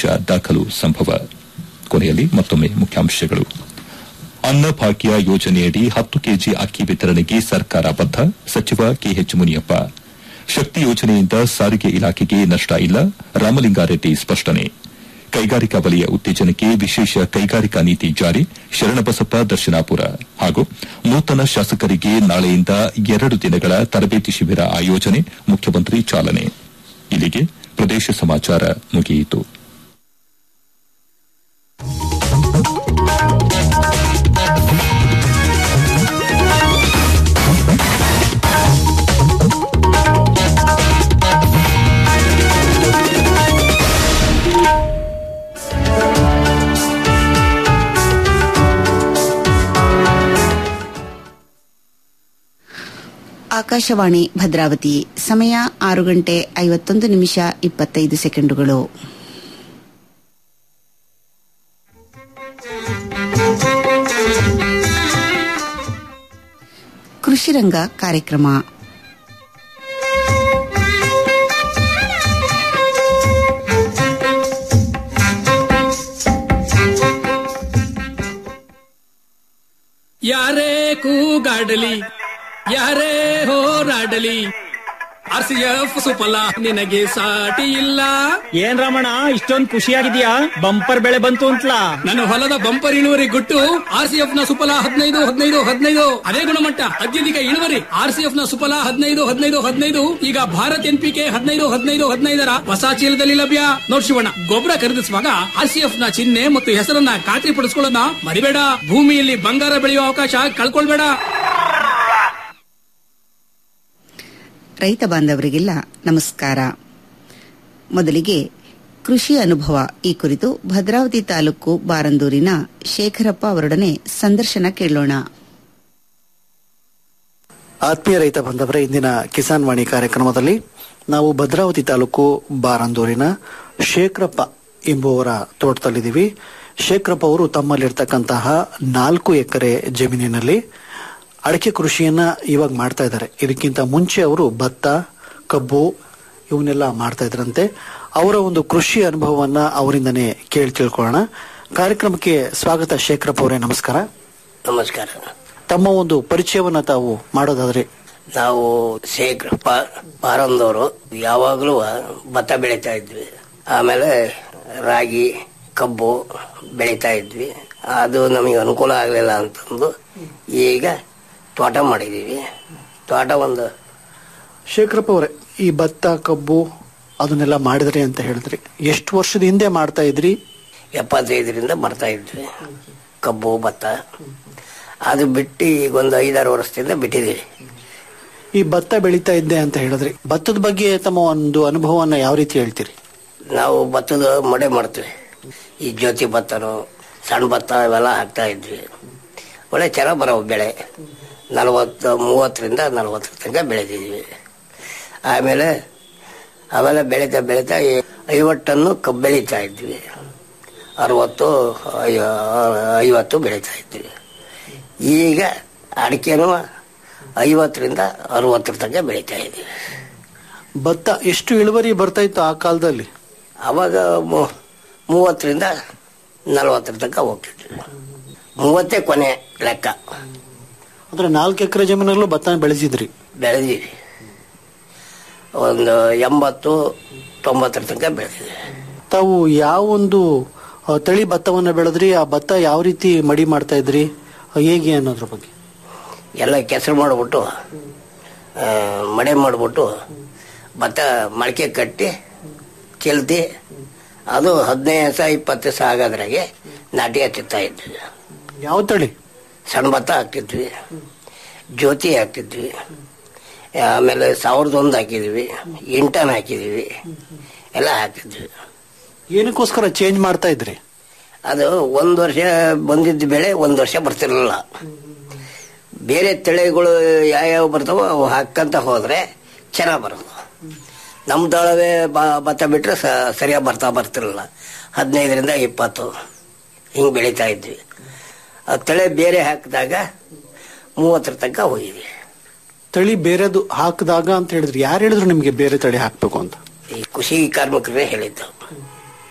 ದಾಖಲು ಸಂಭವ ಕೊನೆಯಲ್ಲಿ ಮತ್ತೊಮ್ಮೆ ಮುಖ್ಯಾಂಶಗಳು ಅನ್ನಭಾಗ್ಯ ಯೋಜನೆಯಡಿ ಹತ್ತು ಕೆಜಿ ಅಕ್ಕಿ ವಿತರಣೆಗೆ ಸರ್ಕಾರ ಬದ್ದ ಸಚಿವ ಕೆಎಚ್ ಮುನಿಯಪ್ಪ ಶಕ್ತಿ ಯೋಜನೆಯಿಂದ ಸಾರಿಗೆ ಇಲಾಖೆಗೆ ನಷ್ಟ ಇಲ್ಲ ರಾಮಲಿಂಗಾರೆಡ್ಡಿ ಸ್ಪಷ್ಟನೆ ಕೈಗಾರಿಕಾ ವಲಯ ಉತ್ತೇಜನಕ್ಕೆ ವಿಶೇಷ ಕೈಗಾರಿಕಾ ನೀತಿ ಜಾರಿ ಶರಣಬಸಪ್ಪ ದರ್ಶನಾಪುರ ಹಾಗೂ ನೂತನ ಶಾಸಕರಿಗೆ ನಾಳೆಯಿಂದ ಎರಡು ದಿನಗಳ ತರಬೇತಿ ಶಿಬಿರ ಆಯೋಜನೆ ಮುಖ್ಯಮಂತ್ರಿ ಚಾಲನೆ ಇಲ್ಲಿಗೆ ಪ್ರದೇಶ ಸಮಾಚಾರ ಮುಗಿಯಿತು ಆಕಾಶವಾಣಿ ಭದ್ರಾವತಿ ಸಮಯ ಆರು ಗಂಟೆ ಐವತ್ತೊಂದು ನಿಮಿಷ ಇಪ್ಪತ್ತೈದು ಸೆಕೆಂಡುಗಳು ಕೃಷಿರಂಗ ಕಾರ್ಯಕ್ರಮ ಯಾರೇ ಕೂಗಾಡಲಿ ಯಾರೇ ಹೋರಾಡಲಿ ಆರ್ ಸಿ ಎಫ್ ಸುಫಲ ನಿನಗೆ ಸಾಟಿ ಇಲ್ಲ ಏನ್ ರಮಣ ಇಷ್ಟೊಂದ್ ಖುಷಿಯಾಗಿದ್ಯಾ ಬಂಪರ್ ಬೆಳೆ ಬಂತು ಅಂತಲಾ ನನ್ನ ಹೊಲದ ಬಂಪರ್ ಇಳುವರಿ ಗುಟ್ಟು ಆರ್ ಸಿ ಎಫ್ ನ ಸುಫಲ ಹದಿನೈದು ಹದಿನೈದು ಹದಿನೈದು ಅದೇ ಗುಣಮಟ್ಟ ಅತ್ಯಧಿಕ ಇಳುವರಿ ಆರ್ ಸಿ ಎಫ್ ನ ಸುಫಲ ಹದಿನೈದು ಹದಿನೈದು ಹದಿನೈದು ಈಗ ಭಾರತ್ ಎನ್ ಪಿ ಕೆ ಹದಿನೈದು ಹದಿನೈದು ಹದಿನೈದರ ಹೊಸ ಚೀಲದಲ್ಲಿ ಲಭ್ಯ ನೋಡ್ ಶಿವಣ್ಣ ಗೊಬ್ಬರ ಖರೀದಿಸುವಾಗ ಆರ್ ಸಿ ಎಫ್ ನ ಚಿಹ್ನೆ ಮತ್ತು ಹೆಸರನ್ನ ಖಾತ್ರಿ ಪಡಿಸ್ಕೊಳ್ಳೋದನ್ನ ಮರಿಬೇಡ ಭೂಮಿಯಲ್ಲಿ ಬಂಗಾರ ಬೆಳೆಯುವ ಅವಕಾಶ ಕಳ್ಕೊಳ್ಬೇಡ ರೈತ ಬಾಂಧವರಿಗೆಲ್ಲ ನಮಸ್ಕಾರ ಮೊದಲಿಗೆ ಕೃಷಿ ಅನುಭವ ಈ ಕುರಿತು ಭದ್ರಾವತಿ ತಾಲೂಕು ಬಾರಂದೂರಿನ ಶೇಖರಪ್ಪ ಅವರೊಡನೆ ಸಂದರ್ಶನ ಕೇಳೋಣ ಆತ್ಮೀಯ ರೈತ ಬಾಂಧವರೇ ಇಂದಿನ ಕಿಸಾನ್ ವಾಣಿ ಕಾರ್ಯಕ್ರಮದಲ್ಲಿ ನಾವು ಭದ್ರಾವತಿ ತಾಲೂಕು ಬಾರಂದೂರಿನ ಶೇಖರಪ್ಪ ಎಂಬುವರ ತೋಟದಲ್ಲಿದ್ದೀವಿ ಶೇಖರಪ್ಪ ಅವರು ತಮ್ಮಲ್ಲಿರ್ತಕ್ಕಂತಹ ನಾಲ್ಕು ಎಕರೆ ಜಮೀನಿನಲ್ಲಿ ಅಡಿಕೆ ಕೃಷಿಯನ್ನ ಇವಾಗ ಮಾಡ್ತಾ ಇದ್ದಾರೆ ಇದಕ್ಕಿಂತ ಮುಂಚೆ ಅವರು ಭತ್ತ ಕಬ್ಬು ಇವನ್ನೆಲ್ಲ ಮಾಡ್ತಾ ಇದ್ರಂತೆ ಅವರ ಒಂದು ಕೃಷಿ ಅನುಭವವನ್ನ ಅವರಿಂದನೇ ಕೇಳಿ ತಿಳ್ಕೊಳ್ಳೋಣ ಕಾರ್ಯಕ್ರಮಕ್ಕೆ ಸ್ವಾಗತ ಶೇಖರಪ್ಪ ಅವರೇ ನಮಸ್ಕಾರ ನಮಸ್ಕಾರ ತಮ್ಮ ಒಂದು ಪರಿಚಯವನ್ನ ತಾವು ಮಾಡೋದಾದ್ರೆ ನಾವು ಶೇಖರ್ ಪಾರಂದವರು ಯಾವಾಗಲೂ ಭತ್ತ ಬೆಳೀತಾ ಇದ್ವಿ ಆಮೇಲೆ ರಾಗಿ ಕಬ್ಬು ಬೆಳೀತಾ ಇದ್ವಿ ಅದು ನಮಗೆ ಅನುಕೂಲ ಆಗಲಿಲ್ಲ ಅಂತಂದು ಈಗ ತೋಟ ಮಾಡಿದ್ದೀವಿ ತೋಟ ಒಂದು ಶೇಖರಪ್ಪ ಅವರೇ ಈ ಭತ್ತ ಕಬ್ಬು ಅದನ್ನೆಲ್ಲ ಮಾಡಿದ್ರಿ ಅಂತ ಹೇಳಿದ್ರಿ ಎಷ್ಟು ವರ್ಷದ ಹಿಂದೆ ಮಾಡ್ತಾ ಇದ್ರಿ ಎಪ್ಪತ್ತೈದರಿಂದ ಬರ್ತಾ ಇದ್ವಿ ಕಬ್ಬು ಭತ್ತ ಅದು ಬಿಟ್ಟು ಈಗ ಒಂದು ಐದಾರು ವರ್ಷದಿಂದ ಬಿಟ್ಟಿದ್ದೀವಿ ಈ ಭತ್ತ ಬೆಳೀತಾ ಇದ್ದೆ ಅಂತ ಹೇಳಿದ್ರಿ ಭತ್ತದ ಬಗ್ಗೆ ತಮ್ಮ ಒಂದು ಅನುಭವವನ್ನ ಯಾವ ರೀತಿ ಹೇಳ್ತೀರಿ ನಾವು ಭತ್ತದ ಮಡೆ ಮಾಡ್ತೀವಿ ಈ ಜ್ಯೋತಿ ಭತ್ತನು ಸಣ್ಣ ಭತ್ತ ಇವೆಲ್ಲ ಹಾಕ್ತಾ ಇದ್ವಿ ಒಳ್ಳೆ ಚೆನ್ನಾಗಿ ಬರೋ ಬೆಳೆ ನಲವತ್ತು ಮೂವತ್ತರಿಂದ ನಲವತ್ತರ ತನಕ ಬೆಳೆದಿದ್ವಿ ಆಮೇಲೆ ಅವೆಲ್ಲ ಬೆಳೀತಾ ಬೆಳೀತಾ ಈ ಐವತ್ತು ಟನ್ನು ಕಬ್ಬು ಬೆಳೀತಾ ಇದ್ವಿ ಅರವತ್ತು ಐ- ಐವತ್ತು ಬೆಳೀತಾ ಇದ್ವಿ ಈಗ ಅಡಿಕೆನೂ ಐವತ್ತರಿಂದ ಅರವತ್ತರ ತನಕ ಬೆಳೀತಾ ಇದ್ದೀವಿ ಭತ್ತ ಎಷ್ಟು ಇಳುವರಿ ಬರ್ತಾ ಇತ್ತು ಆ ಕಾಲದಲ್ಲಿ ಅವಾಗ ಮೂ- ಮೂವತ್ತರಿಂದ ನಲವತ್ತರ ತನಕ ಹೋಗ್ತಿದ್ವಿ ಮೂವತ್ತೇ ಕೊನೆ ಲೆಕ್ಕ ಅಂದ್ರೆ ನಾಲ್ಕು ಎಕರೆ ಜಮೀನಲ್ಲೂ ಭತ್ತ ಬೆಳೆಸಿದ್ರಿ ಬೆಳೆದೀವಿ ಒಂದು ಎಂಬತ್ತು ತೊಂಬತ್ತರ ತನಕ ಬೆಳೆದಿದೆ ತಾವು ಯಾವ ಒಂದು ಆ, ತಳಿ ಭತ್ತವನ್ನ ಬೆಳೆದ್ರಿ ಆ ಭತ್ತ ಯಾವ ರೀತಿ ಮಡಿ ಮಾಡ್ತಾ ಇದ್ರಿ ಆ, ಹೇಗೆ ಅನ್ನೋದ್ರ ಬಗ್ಗೆ ಎಲ್ಲ ಕೆಸರು ಮಾಡಿಬಿಟ್ಟು ಮಡೆ ಮಾಡಿಬಿಟ್ಟು ಭತ್ತ ಮೊಳಕೆ ಕಟ್ಟಿ ಚೆಲ್ತಿ ಅದು ಹದಿನೈದು ದಿವಸ ಇಪ್ಪತ್ತು ದಿವಸ ಆಗೋದ್ರಾಗೆ ನಾಟಿ ಹಚ್ಚುತ್ತಾ ಇದ್ವಿ ಯಾವ ತಳಿ ಸಣ್ಣ ಭತ್ತ ಹಾಕ್ತಿದ್ವಿ ಜ್ಯೋತಿ ಹಾಕ್ತಿದ್ವಿ ಆಮೇಲೆ ಸಾವಿರದ ಒಂದು ಹಾಕಿದ್ವಿ ಇಂಟನ್ ಹಾಕಿದ್ವಿ ಎಲ್ಲ ಹಾಕಿದ್ವಿ ಏನಕ್ಕೋಸ್ಕರ ಚೇಂಜ್ ಮಾಡ್ತಾ ಇದ್ರಿ ಅದು ಒಂದು ವರ್ಷ ಬಂದಿದ್ದ ಬೆಳೆ ಒಂದು ವರ್ಷ ಬರ್ತಿರ್ಲಿಲ್ಲ ಬೇರೆ ತಳಿಗಳು ಯಾವ್ಯಾವ ಬರ್ತಾವೋ ಅವು ಹಾಕ್ಕಂತ ಹೋದ್ರೆ ಚೆನ್ನಾಗಿ ಬರೋದು ನಮ್ಮ ದಳವೇ ಬ- ಭತ್ತ ಬಿಟ್ರೆ ಸ ಸರಿಯಾಗಿ ಬರ್ತಾ ಬರ್ತಿರಲಿಲ್ಲ ಹದಿನೈದರಿಂದ ಇಪ್ಪತ್ತು ಹಿಂಗೆ ಬೆಳೀತಾ ಇದ್ವಿ ಆ ತಳೆ ಬೇರೆ ಹಾಕಿದಾಗ ಮೂವತ್ತರ ತನಕ ಹೋಗಿದ್ವಿ ತಳಿ ಬೇರೆದು ಹಾಕಿದಾಗ ಅಂತ ಹೇಳಿದ್ರಿ ಯಾರು ಹೇಳಿದ್ರು ನಿಮ್ಗೆ ಬೇರೆ ತಳಿ ಹಾಕ್ಬೇಕು ಅಂತ ಈ ಕೃಷಿ ಕಾರ್ಮಿಕರೇ ಹೇಳಿದ್ದು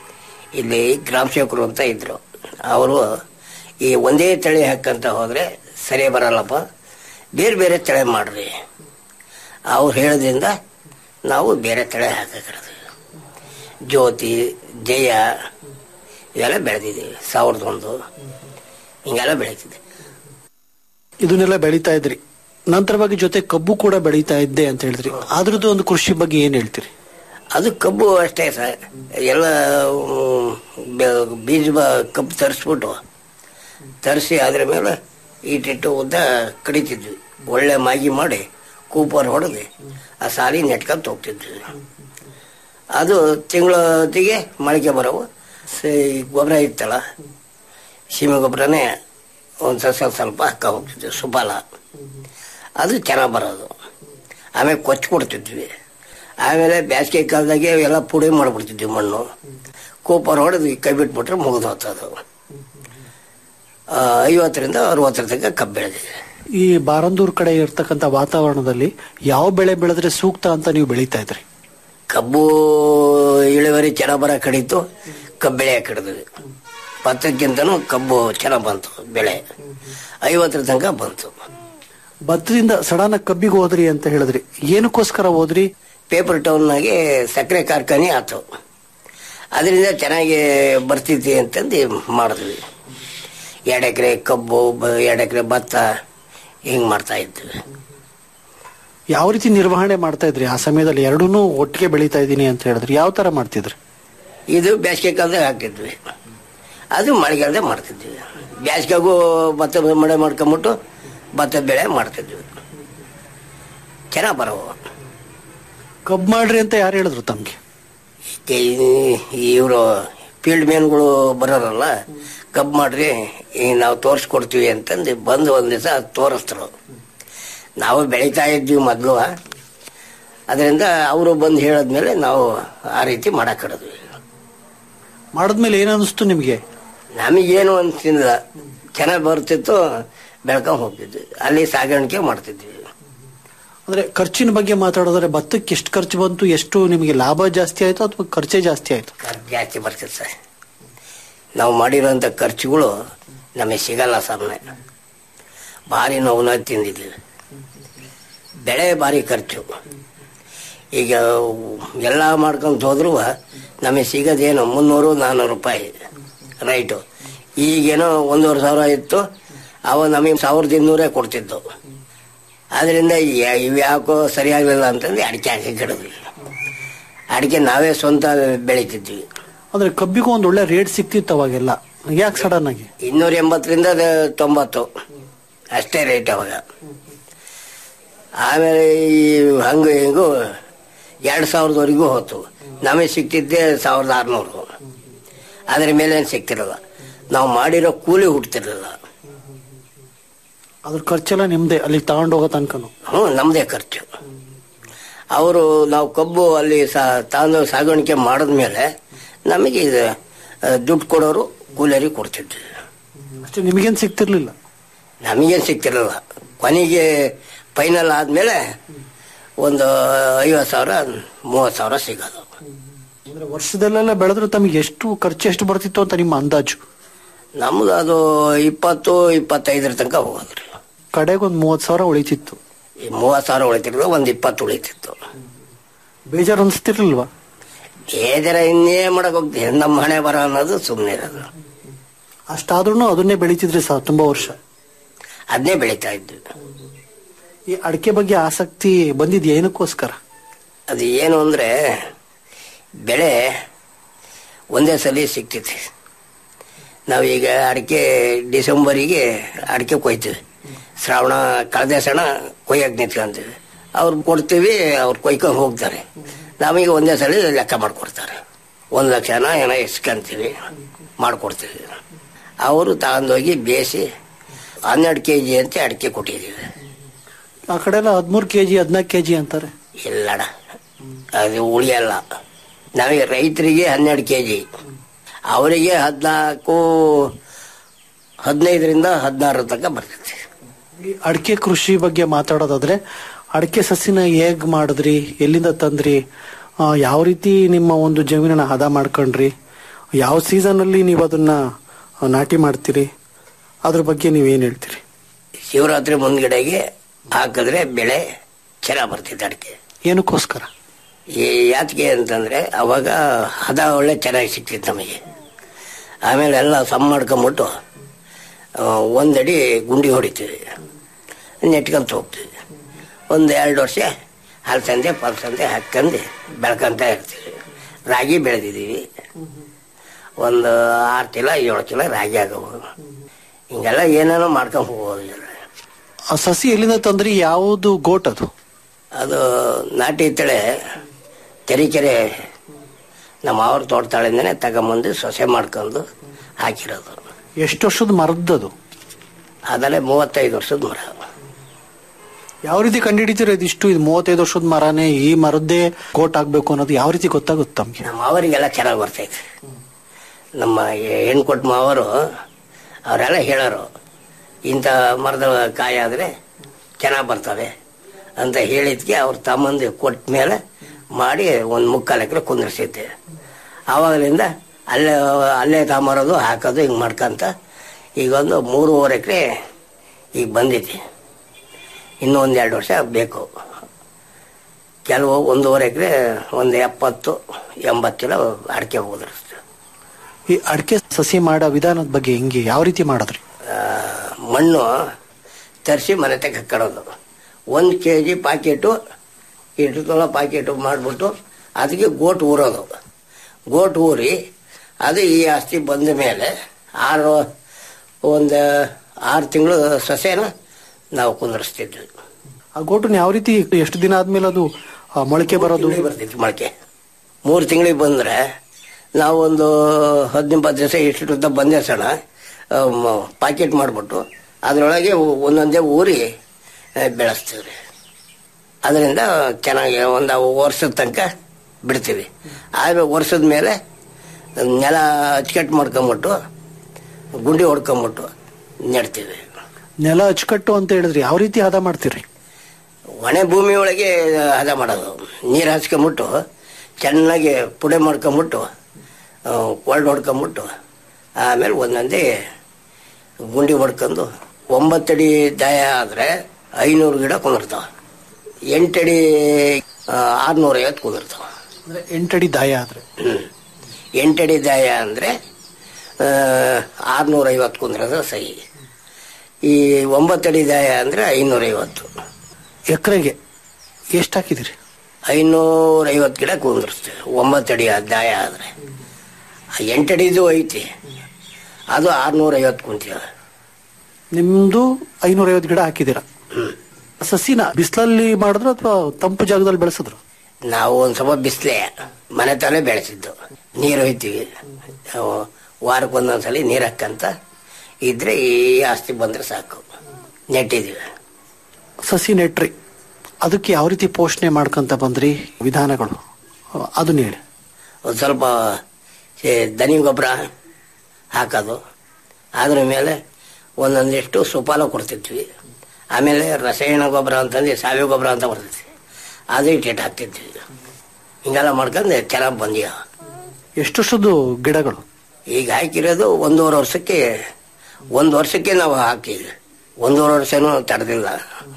ಇಲ್ಲಿ ಗ್ರಾಮ ಸೇವಕರು ಅಂತ ಇದ್ರು ಅವರು ಈ ಒಂದೇ ತಳಿ ಹಾಕಂತ ಹೋದ್ರೆ ಸರಿ ಬರಲ್ಲಪ್ಪ ಬೇರೆ ಬೇರೆ ತಳಿ ಮಾಡ್ರಿ ಅವ್ರು ಹೇಳೋದ್ರಿಂದ ನಾವು ಬೇರೆ ತಳಿ ಹಾಕಿರೋದು ಜ್ಯೋತಿ ಜಯ ಇವೆಲ್ಲ ಬೆಳೆದಿದ್ದೀವಿ ಸಾವಿರದ ಒಂದು ಹಿಂಗೆಲ್ಲ ಬೆಳೀತಿದ್ದೆ ಇದನ್ನೆಲ್ಲ ಬೆಳೀತಾ ಇದ್ರಿ ನಂತರವಾಗಿ ಜೊತೆ ಕಬ್ಬು ಕೂಡ ಬೆಳೀತಾ ಇದ್ದೆ ಅಂತ ಹೇಳಿದ್ರಿ ಅದ್ರದ್ದು ಒಂದು ಕೃಷಿ ಬಗ್ಗೆ ಏನ್ ಹೇಳ್ತೀರಿ ಅದು ಕಬ್ಬು ಅಷ್ಟೇ ಸರ್ ಎಲ್ಲ ಮ್, ಬೆ- ಬೀಜ ಬ- ಕಬ್ಬು ತರಿಸ್ಬಿಟ್ಟು ತರಿಸಿ ಅದ್ರ ಮೇಲೆ ಈಟಿಟ್ಟು ಉದ್ದ ಕಡಿತಿದ್ವಿ ಒಳ್ಳೆ ಮಾಗಿ ಮಾಡಿ ಕೂಪರ್ ಹೊಡೆದು ಆ ಸಾಲಿ ನೆಟ್ಕೊಂತ ಹೋಗ್ತಿದ್ವಿ ಅದು ತಿಂಗಳ ಹೊತ್ತಿಗೆ ಮೊಳಕೆ ಬರೋವು ಸ- ಈ ಗೊಬ್ಬರ ಇತ್ತಲ್ಲ ಸೀಮೆ ಗೊಬ್ಬರನೇ ಒಂದು ಸ್ವಲ್ಪ ಸ್ವಲ್ಪ ಹಾಕ ಹೋಗ್ತಿದ್ವಿ ಸುಬಾಲ ಅದು ಚೆನ್ನಾಗಿ ಬರೋದು ಆಮೇಲೆ ಕೊಚ್ಚಿ ಕೊಡ್ತಿದ್ವಿ ಆಮೇಲೆ ಬೇಸಿಗೆ ಕಾಲದಾಗೆ ಎಲ್ಲ ಪುಡಿ ಮಾಡಿಬಿಡ್ತಿದ್ವಿ ಮಣ್ಣು ಕೂಪರ್ ಹೊಡೆದು ಕೈ ಬಿಟ್ಬಿಟ್ರೆ ಮುಗಿದು ಹೋಗ್ತದು ಆ, ಐವತ್ತರಿಂದ ಅರವತ್ತರ ತನಕ ಕಬ್ಬು ಬೆಳೆದಿದೆ ಈ ಬಾರಂದೂರ್ ಕಡೆ ಇರ್ತಕ್ಕಂಥ ವಾತಾವರಣದಲ್ಲಿ ಯಾವ ಬೆಳೆ ಬೆಳೆದ್ರೆ ಸೂಕ್ತ ಅಂತ ನೀವು ಬೆಳೀತಾ ಇದ್ರಿ ಕಬ್ಬು ಇಳುವರಿ ಚೆನ್ನಾಗಿ ಬರ ಕಡಿತು ಕಬ್ಬು ಬೆಳೆ ಕಡಿದ್ವಿ ಭತ್ತಕ್ಕಿಂತನೂ ಕಬ್ಬು ಚೆನ್ನಾಗಿ ಬಂತು ಬೆಳೆ ಐವತ್ತರ ತನಕ ಬಂತು ಭತ್ತದಿಂದ ಸಡನ್ ಕಬ್ಬಿಗೆ ಹೋದ್ರಿ ಅಂತ ಹೇಳಿದ್ರಿ ಏನಕ್ಕೋಸ್ಕರ ಹೋದ್ರಿ ಪೇಪರ್ ಟೌನ್ನಾಗೆ ಸಕ್ಕರೆ ಕಾರ್ಖಾನೆ ಆಯ್ತು ಅದರಿಂದ ಚೆನ್ನಾಗಿ ಬರ್ತಿದ್ವಿ ಅಂತಂದು ಮಾಡಿದ್ವಿ ಎರಡು ಎಕರೆ ಕಬ್ಬು ಬ- ಎರಡು ಎಕರೆ ಭತ್ತ ಹಿಂಗೆ ಮಾಡ್ತಾ ಇದ್ವಿ ಯಾವ ರೀತಿ ನಿರ್ವಹಣೆ ಮಾಡ್ತಾ ಇದ್ರಿ ಆ ಸಮಯದಲ್ಲಿ ಎರಡನ್ನೂ ಒಟ್ಟಿಗೆ ಬೆಳೀತಾ ಇದ್ದೀನಿ ಅಂತ ಹೇಳಿದ್ರಿ ಯಾವ ತರ ಮಾಡ್ತಿದ್ರಿ ಇದು ಬೇಸಿಗೆ ಕಾಲದಾಗ ಹಾಕಿದ್ವಿ ಅದು ಮಳೆಗಾಲದಾಗ ಮಾಡ್ತಿದ್ವಿ ಬೇಸಿಗೆಗೂ ಭತ್ತ ಮಳೆ ಮಾಡ್ಕೊಂಬಿಟ್ಟು ಭತ್ತ ಬೆಳೆ ಮಾಡ್ತಿದ್ವಿ ಚೆನ್ನಾಗಿ ಬರೋವು ಕಬ್ಬು ಮಾಡ್ರಿ ಅಂತ ಯಾರು ಹೇಳಿದ್ರು ತಮ್ಗೆ ಇವರು ಫೀಲ್ಡ್ ಮ್ಯಾನ್ಗಳು ಬರೋರಲ್ಲ ಕಬ್ಬು ಮಾಡ್ರಿ ಈಗ ನಾವು ತೋರಿಸ್ಕೊಡ್ತೀವಿ ಅಂತಂದು ಬಂದು ಒಂದು ದಿವಸ ತೋರಿಸ್ತರು ನಾವು ಬೆಳೀತಾ ಇದ್ವಿ ಮೊದಲು ಅದರಿಂದ ಅವರು ಬಂದು ಹೇಳದ್ಮೇಲೆ ನಾವು ಆ ರೀತಿ ಮಾಡಕ್ಕಿಡಿದ್ವಿ ಮಾಡಿದ್ಮೇಲೆ ಏನ್ ಅನಿಸ್ತು ನಿಮ್ಗೆ ನಮಗೇನು ಅನ್ಸಿಲ್ಲ ಚೆನ್ನಾಗಿ ಬರ್ತಿತ್ತು ಬೆಳ್ಕೊಂಡ್ ಹೋಗ್ತಿದ್ವಿ ಅಲ್ಲಿ ಸಾಗಾಣಿಕೆ ಮಾಡ್ತಿದ್ವಿ ಅಂದ್ರೆ ಖರ್ಚಿನ ಬಗ್ಗೆ ಮಾತಾಡೋದ್ರೆ ಭತ್ತಕ್ಕೆ ಎಷ್ಟು ಖರ್ಚು ಬಂತು ಎಷ್ಟು ನಿಮಗೆ ಲಾಭ ಜಾಸ್ತಿ ಆಯ್ತು ಅಥವಾ ಖರ್ಚೇ ಜಾಸ್ತಿ ಆಯ್ತು ಖರ್ಚು ಜಾಸ್ತಿ ಬರ್ತದೆ ಸರ್ ನಾವು ಮಾಡಿರೋಂಥ ಖರ್ಚುಗಳು ನಮಗೆ ಸಿಗಲ್ಲ ಸಾಮನೆ ಭಾರಿ ನೋವನ್ನ ತಿಂದಿದ್ದೀವಿ ಬೆಳೆ ಭಾರಿ ಖರ್ಚು ಈಗ ಎಲ್ಲ ಮಾಡ್ಕೊಂಡು ಹೋದ್ರೂ ನಮಗೆ ಸಿಗೋದೇನು ಮುನ್ನೂರು ನಾನ್ನೂರು ರೂಪಾಯಿ ರೈಟು ಈಗೇನೋ ಒಂದೂವರೆ ಸಾವಿರ ಇತ್ತು ಅವ ನಮಗೆ ಸಾವಿರದ ಇನ್ನೂರೇ ಕೊಡ್ತಿದ್ದು ಅದರಿಂದ ಇವು ಯಾಕೋ ಸರಿಯಾಗಲಿಲ್ಲ ಅಂತಂದು ಅಡಿಕೆ ಹಾಕಿ ಗಿಡದ್ವಿ ಅಡಿಕೆ ನಾವೇ ಸ್ವಂತ ಬೆಳಿತಿದ್ವಿ ಅಂದ್ರೆ ಕಬ್ಬಿಗೂ ಒಂದ್ ಒಳ್ಳೆ ರೇಟ್ ಸಿಕ್ತಿತ್ತು ಅವಾಗೆಲ್ಲ ಯಾಕೆ ಸಡನ್ ಆಗಿ ಇನ್ನೂರ ಎಂಬತ್ತರಿಂದ ಅದು ತೊಂಬತ್ತು ಅಷ್ಟೇ ರೇಟ್ ಅವಾಗ ಆಮೇಲೆ ಈ ಹಂಗು ಹಿಂಗು ಎರಡು ಸಾವಿರದವರೆಗೂ ಹೋತು ನಮಗೆ ಸಿಕ್ತಿದ್ದೆ ಸಾವಿರದ ಆರುನೂರು ಅದ್ರ ಮೇಲೆ ಏನು ಸಿಗ್ತಿರಲ್ಲ ನಾವು ಮಾಡಿರೋ ಕೂಲಿ ಹುಡ್ತಿರಲಿಲ್ಲ ಅದ್ರ ಖರ್ಚೆಲ್ಲ ನಿಮ್ದೆ ಅಲ್ಲಿ ತಗೊಂಡೋಗೋ ತನಕನು ಹ್ಞೂ ನಮ್ಮದೇ ಖರ್ಚು ಅವರು ನಾವು ಕಬ್ಬು ಅಲ್ಲಿ ಸಾ ತಗೊಂಡು ಸಾಗಾಣಿಕೆ ಮಾಡಿದ್ಮೇಲೆ ನಮಗೆ ಇದು ಆ, ದುಡ್ಡು ಕೊಡೋರು ಕೂಲಿಯರಿಗೆ ಕೊಡ್ತಿದ್ವಿ ಅಷ್ಟೇ ನಿಮಗೇನ್ ಸಿಗ್ತಿರ್ಲಿಲ್ಲ ನಮಗೇನು ಸಿಗ್ತಿರಲಿಲ್ಲ ಕೊನೆಗೆ ಫೈನಲ್ ಆದಮೇಲೆ ಒಂದು ಐವತ್ತು ಸಾವಿರ ಮೂವತ್ತು ಸಾವಿರ ಸಿಗೋದು ಅಂದ್ರೆ ವರ್ಷದಲ್ಲೆಲ್ಲ ಬೆಳೆದ್ರೆ ತಮಗೆ ಎಷ್ಟು ಖರ್ಚು ಎಷ್ಟು ಬರ್ತಿತ್ತು ಅಂತ ನಿಮ್ಮ ಅಂದಾಜು ನಮ್ದು ಅದು ಇಪ್ಪತ್ತು ಇಪ್ಪತ್ತೈದರ ತನಕ ಹೋಗೋದ್ರಿ ಕಡೆಗೊಂದ್ ಮೂವತ್ ಸಾವಿರ ಉಳಿತಿತ್ತು ಈ ಮೂವತ್ತು ಸಾವಿರ ಉಳಿತಿರೋದು ಒಂದು ಇಪ್ಪತ್ತು ಉಳಿತಿತ್ತು ಬೇಜಾರು ಅನ್ಸ್ತಿರ್ಲಿಲ್ವಾ ಬೇಜಾರ ಇನ್ನೇ ಮಾಡಕ್ ಹೋಗ್ತೀವಿ ನಮ್ಮ ಹಣೆ ಬರ ಅನ್ನೋದು ಸುಮ್ಮನೆ ಇರೋದು ಅಷ್ಟಾದ್ರೂ ಅದನ್ನೇ ಬೆಳಿತಿದ್ರಿ ಸರ್ ತುಂಬಾ ವರ್ಷ ಅದನ್ನೇ ಬೆಳೀತಾ ಇದ್ವಿ ಈ ಅಡಿಕೆ ಬಗ್ಗೆ ಆಸಕ್ತಿ ಬಂದಿದ್ ಏನಕ್ಕೋಸ್ಕರ ಅದು ಏನು ಅಂದರೆ ಬೆಳೆ ಒಂದೇ ಸಲ ಸಿಗ್ತೈತಿ ನಾವೀಗ ಅಡಿಕೆ ಡಿಸೆಂಬರಿಗೆ ಅಡಿಕೆ ಕೊಯ್ತೀವಿ ಶ್ರಾವಣ ಕಳೆದ ಸಣ ಕೊಯ್ಯಕ್ಕೆ ನಿಂತ್ಕೊಂತೀವಿ ಅವ್ರು ಕೊಡ್ತೀವಿ ಅವ್ರು ಕೊಯ್ಕೊಂಡು ಹೋಗ್ತಾರೆ ನಮಗೆ ಒಂದೇ ಸಲ ಲೆಕ್ಕ ಮಾಡಿಕೊಡ್ತಾರೆ ಒಂದು ಲಕ್ಷನ ಏನೋ ಇಸ್ಕೊಂತೀವಿ ಮಾಡಿಕೊಡ್ತೀವಿ ಅವರು ತಗೊಂಡೋಗಿ ಬೇಯಿಸಿ ಹನ್ನೆರಡು ಕೆ ಜಿ ಅಂತ ಅಡಿಕೆ ಕೊಟ್ಟಿದ್ದೀವಿ ಆ ಕಡೆ ಎಲ್ಲ ಹದ್ಮೂರ್ ಕೆಜಿ ಹದ್ನಾಲ್ಕು ಕೆಜಿ ಅಂತಾರೆ ಇಲ್ಲಡ ಅದು ಉಳಿಯಲ್ಲ ನಮಗೆ ರೈತರಿಗೆ ಹನ್ನೆರಡು ಕೆ ಜಿ ಅವರಿಗೆ ಹದಿನಾಲ್ಕು ಹದಿನೈದರಿಂದ ಹದಿನಾರರ ತನಕ ಬರ್ತೈತಿ ಈ ಅಡಿಕೆ ಕೃಷಿ ಬಗ್ಗೆ ಮಾತಾಡೋದಾದ್ರೆ ಅಡಿಕೆ ಸಸಿನ ಹೇಗ್ ಮಾಡಿದ್ರಿ ಎಲ್ಲಿಂದ ತಂದ್ರಿ ಆ, ಯಾವ ರೀತಿ ನಿಮ್ಮ ಒಂದು ಜಮೀನನ್ನ ಹದ ಮಾಡ್ಕೊಂಡ್ರಿ ಯಾವ ಸೀಸನ್ ಅಲ್ಲಿ ನೀವು ಅದನ್ನ ಆ, ನಾಟಿ ಮಾಡ್ತೀರಿ ಅದ್ರ ಬಗ್ಗೆ ನೀವೇನ್ ಹೇಳ್ತೀರಿ ಶಿವರಾತ್ರಿ ಮುಂದ್ಗಡೆಗೆ ಹಾಕಿದ್ರೆ ಬೆಳೆ ಚೆನ್ನಾಗಿ ಬರ್ತಿತ್ತು ಅಡಿಕೆ ಏನಕ್ಕೋಸ್ಕರ ಈ ಯಾತಿಗೆ ಅಂತಂದ್ರೆ ಅವಾಗ ಹದ ಒಳ್ಳೆ ಚೆನ್ನಾಗಿ ಸಿಕ್ತಿತ್ತು ನಮಗೆ ಆಮೇಲೆ ಎಲ್ಲ ಸಮ್ ಮಾಡ್ಕೊಂಬಿಟ್ಟು ಆ, ಒಂದಡಿ ಗುಂಡಿ ಹೊಡಿತೀವಿ ನೆಟ್ಕೊಂತ ಹೋಗ್ತೀವಿ ಒಂದು ಎರಡು ವರ್ಷ ಹಲಸಂದೆ ಪಲಸಂದೆ ಹಾಕ್ಕೊಂಡು ಬೆಳ್ಕೊಂತ ಇರ್ತೀವಿ ರಾಗಿ ಬೆಳೆದಿದ್ದೀವಿ ಒಂದು ಆರು ಚೀಲ ಏಳು ಚೀಲ ರಾಗಿ ಆಗವು ಹಿಂಗೆಲ್ಲ ಏನೇನೋ ಮಾಡ್ಕೊಂಡು ಹೋಗೋದು ಇದ್ರಲ್ಲಿ. ಆ ಸಸಿ ಎಲ್ಲಿಂದ ತಂದ್ರಿ ಯಾವುದು ಗೋಟ್ ಅದು ಅದು ನಾಟಿ ತಳೆ ತೆರೀಕೆರೆ ನಮ್ಮ ಅವ್ರ ತೋಟತಾಳಿಂದನೇ ತಗೊಂಬಂದು ಸೊಸೆ ಮಾಡ್ಕೊಂಡು ಹಾಕಿರೋದು ಎಷ್ಟು ವರ್ಷದ ಮರದ್ದದು ಅದಲ್ಲೇ ಮೂವತ್ತೈದು ವರ್ಷದ ಮರ ಯಾವ ರೀತಿ ಕಂಡುಹಿಡಿತೀರ ಇದಿಷ್ಟು ಇದು ಮೂವತ್ತೈದು ವರ್ಷದ ಮರನೇ ಈ ಮರದ್ದೇ ಗೋಟ್ ಆಗ್ಬೇಕು ಅನ್ನೋದು ಯಾವ ರೀತಿ ಗೊತ್ತಾಗುತ್ತೆ ತಮ್ಗೆ ನಮ್ಮ ಅವರಿಗೆಲ್ಲ ಚೆನ್ನಾಗಿ ಬರ್ತೈತೆ ನಮ್ಮ ಹೆಣ್ಕೊಟ್ಟ ಮಾವರು ಅವರೆಲ್ಲ ಹೇಳೋರು ಇಂಥ ಮರದ ಕಾಯಿ ಆದರೆ ಚೆನ್ನಾಗಿ ಬರ್ತವೆ ಅಂತ ಹೇಳಿದ್ಕೆ ಅವ್ರು ತಮ್ಮಂದು ಕೊಟ್ಟ ಮೇಲೆ ಮಾಡಿ ಒಂದು ಮುಕ್ಕಾಲು ಎಕರೆ ಕುಂದಿರ್ಸಿದ್ದೆ ಆವಾಗಲಿಂದ ಅಲ್ಲೇ ಅಲ್ಲೇ ತಗೊಂಬರೋದು ಹಾಕೋದು ಹಿಂಗೆ ಮಾಡ್ಕೊಂತ ಈಗ ಒಂದು ಮೂರುವರೆ ಎಕರೆ ಈಗ ಬಂದೈತಿ ಇನ್ನೂ ಒಂದು ಎರಡು ವರ್ಷ ಬೇಕು ಕೆಲವು ಒಂದೂವರೆ ಎಕರೆ ಒಂದು ಎಪ್ಪತ್ತು ಎಂಬತ್ತು ಕಿಲೋ ಅಡಿಕೆ ಹೋದ್ರಷ್ಟು ಈ ಅಡಿಕೆ ಸಸಿ ಮಾಡೋ ವಿಧಾನದ ಬಗ್ಗೆ ಹೆಂಗೆ ಯಾವ ರೀತಿ ಮಾಡಿದ್ರಿ ಆ, ಮಣ್ಣು ತರಿಸಿ ಮನೆ ತಕ್ಕ ಕಡೋದು ಒಂದು ಕೆ ಜಿ ಪಾಕೆಟು ಎಂಟು ತೊಲ ಪಾಕೆಟು ಮಾಡಿಬಿಟ್ಟು ಅದಕ್ಕೆ ಗೋಟ್ ಊರೋದು ಗೋಟ್ ಊರಿ ಅದು ಈ ಆಸ್ತಿ ಬಂದ ಮೇಲೆ ಆರು ಒಂದು ಆರು ತಿಂಗಳು ಸಸ್ಯನ ನಾವು ಕುಂದರ್ಸ್ತಿದ್ವಿ ಆ ಗೋಟನ್ನ ಯಾವ ರೀತಿ ಎಷ್ಟು ದಿನ ಆದ್ಮೇಲೆ ಅದು ಆ, ಮೊಳಕೆ ಬರೋದು ತಿಂಗ್ಳಿಗೆ ಬರ್ತಿತ್ತು ಮೊಳಕೆ ಮೂರು ತಿಂಗಳಿಗೆ ಬಂದರೆ ನಾವು ಒಂದು ಹದಿನಿಪ್ಪತ್ತು ದಿವಸ ಇಷ್ಟು ಬಂದೆ ಸಣ ಪಾಕೆಟ್ ಮಾಡಿಬಿಟ್ಟು ಅದರೊಳಗೆ ಒಂದೊಂದೇ ಊರಿ ಆ, ಬೆಳೆಸ್ತೀವಿ ಅದರಿಂದ ಚೆನ್ನಾಗಿ ಒಂದು ವರ್ಷದ ತನಕ ಬಿಡ್ತೀವಿ ಆಮೇಲೆ ವರ್ಷದ ಮೇಲೆ ನೆಲ ಅಚ್ಚುಕಟ್ಟು ಮಾಡ್ಕೊಂಬಿಟ್ಟು ಗುಂಡಿ ಹೊಡ್ಕೊಂಬಿಟ್ಟು ನೆಡ್ತೀವಿ ನೆಲ ಅಚ್ಚುಕಟ್ಟು ಅಂತ ಹೇಳಿದ್ರಿ ಯಾವ ರೀತಿ ಹದ ಮಾಡ್ತೀರಿ ಒಣ ಭೂಮಿ ಒಳಗೆ ಹದ ಮಾಡೋದು ನೀರು ಹಚ್ಕೊಂಬಿಟ್ಟು ಚೆನ್ನಾಗಿ ಪುಡೆ ಮಾಡ್ಕೊಂಬಿಟ್ಟು ಕೊಳ್ಳು ಹೊಡ್ಕೊಂಬಿಟ್ಟು ಆಮೇಲೆ ಒಂದೊಂದೇ ಗುಂಡಿ ಹೊಡ್ಕೊಂಡು ಒಂಬತ್ತಡಿ ದಾಯ ಆದರೆ ಐನೂರು ಗಿಡ ಕುಂದಿರ್ತಾವ ಎಂಟಡಿ ಆರ್ನೂರೈವತ್ತು ಕುಂದಿರ್ತಾವ ಅಂದ್ರೆ ಎಂಟಡಿ ದಾಯ ಆದ್ರೆ ಹ್ಮ್. ಎಂಟಡಿ ದಾಯ ಅಂದರೆ ಆರ್ನೂರೈವತ್ತು ಕುಂದಿರೋದು ಸಹಿ ಈ ಒಂಬತ್ತಡಿ ದಾಯ ಅಂದರೆ ಐನೂರೈವತ್ತು ಎಕರೆಗೆ ಎಷ್ಟು ಹಾಕಿದಿರಿ ಐನೂರೈವತ್ತು ಗಿಡ ಕುಂದಿರ್ತೇವೆ ಒಂಬತ್ತಡಿ ದಾಯ ಆದರೆ ಎಂಟಡಿದು ಐತಿ ಅದು ಆರ್ನೂರೈವತ್ತು ಕುಂತೀವಿ ನಿಮ್ದು ಐನೂರೈವತ್ತು ಗಿಡ ಹಾಕಿದಿರ ಸಸಿನ ಬಿಸಿಲಲ್ಲಿ ಮಾಡಿದ್ರು ಅಥವಾ ತಂಪು ಜಾಗದಲ್ಲಿ ಬೆಳೆಸಿದ್ರು ನಾವು ಒಂದು ಸ್ವಲ್ಪ ಬಿಸಿಲೇ ಮನೆ ತಾನೇ ಬೆಳೆಸಿದ್ದು ನೀರು ಹೋಯ್ತೀವಿ ನಾವು ವಾರಕ್ಕೆ ಒಂದೊಂದ್ಸಲಿ ನೀರು ಹಾಕ್ಕಂತ ಇದ್ರೆ ಈ ಆಸ್ತಿ ಬಂದ್ರೆ ಸಾಕು ನೆಟ್ಟಿದ್ದೀವಿ ಸಸಿ ನೆಟ್ರಿ ಅದಕ್ಕೆ ಯಾವ ರೀತಿ ಪೋಷಣೆ ಮಾಡ್ಕೊಂತ ಬಂದ್ರಿ ವಿಧಾನಗಳು ಅದನ್ನ ಹೇಳಿ ಒಂದು ಸ್ವಲ್ಪ ಏ, ದನಿ ಗೊಬ್ಬರ ಹಾಕೋದು ಅದ್ರ ಮೇಲೆ ಒಂದೊಂದಿಷ್ಟು ಸುಪಾಲ ಕೊಡ್ತಿದ್ವಿ ಆಮೇಲೆ ರಸಾಯನ ಗೊಬ್ಬರ ಅಂತಂದು ಸಾವಯವ ಗೊಬ್ಬರ ಅಂತ ಬರ್ತೈತಿ ಅದು ಇಟ್ಟಿಟ್ಟು ಹಾಕ್ತಿದ್ವಿ ಹಿಂಗೆಲ್ಲ ಮಾಡ್ಕೊಂಡು ಚೆನ್ನಾಗಿ ಬಂದೀವ ಎಷ್ಟು ವರ್ಷದ್ದು ಗಿಡಗಳು ಈಗ ಹಾಕಿರೋದು ಒಂದೂವರೆ ವರ್ಷಕ್ಕೆ ಒಂದು ವರ್ಷಕ್ಕೆ ನಾವು ಹಾಕಿದ್ವಿ ಒಂದೂವರೆ ವರ್ಷನೂ ತಡೆದಿಲ್ಲ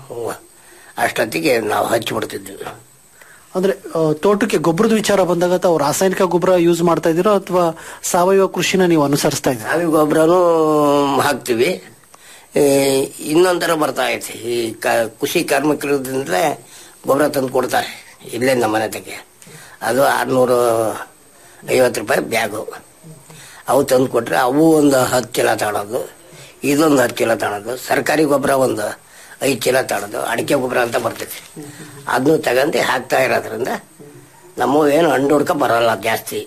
ಅಷ್ಟೊತ್ತಿಗೆ ನಾವು ಹಚ್ಚಿಬಿಡ್ತಿದ್ವಿ ಅಂದ್ರೆ ಆ, ತೋಟಕ್ಕೆ ಗೊಬ್ಬರದ ವಿಚಾರ ಬಂದಾಗ ತಾವು ರಾಸಾಯನಿಕ ಗೊಬ್ಬರ ಯೂಸ್ ಮಾಡ್ತಾ ಇದೀರೋ ಅಥವಾ ಸಾವಯವ ಕೃಷಿನ ನೀವು ಅನುಸರಿಸ್ತಾ ಇದ್ದೀರಾ ಸಾವಯವ ಗೊಬ್ಬರನೂ ಹಾಕ್ತಿವಿ ಈ, ಇನ್ನೊಂಥರ ಬರ್ತಾ ಐತಿ ಈ ಕ ಕೃಷಿ ಕಾರ್ಮಿಕರಿಂದಲೇ ಗೊಬ್ಬರ ತಂದು ಕೊಡ್ತಾರೆ ಇಲ್ಲೇ ನಮ್ಮ ಮನೆ ತಗೆ ಅದು ಆರುನೂರು ಐವತ್ತು ರೂಪಾಯಿ ಬ್ಯಾಗು ಅವು ತಂದು ಕೊಟ್ರೆ ಅವು ಒಂದು ಹತ್ತು ಚೀಲ ತಗೊಳೋದು ಇದೊಂದು ಹತ್ತು ಚೀಲ ತಗೊಳೋದು ಸರ್ಕಾರಿ ಗೊಬ್ಬರ ಒಂದು ಐದು ಚೀಲ ತಗೊಳೋದು ಅಡಿಕೆ ಗೊಬ್ಬರ ಅಂತ ಬರ್ತೈತಿ ಅದನ್ನು ತಗೊಂಡು ಹಾಕ್ತಾ ಇರೋದ್ರಿಂದ ನಮ್ಮ ಏನು ಹಣ್ಣು ಹುಡ್ಕ ಬರಲ್ಲ ಜಾಸ್ತಿ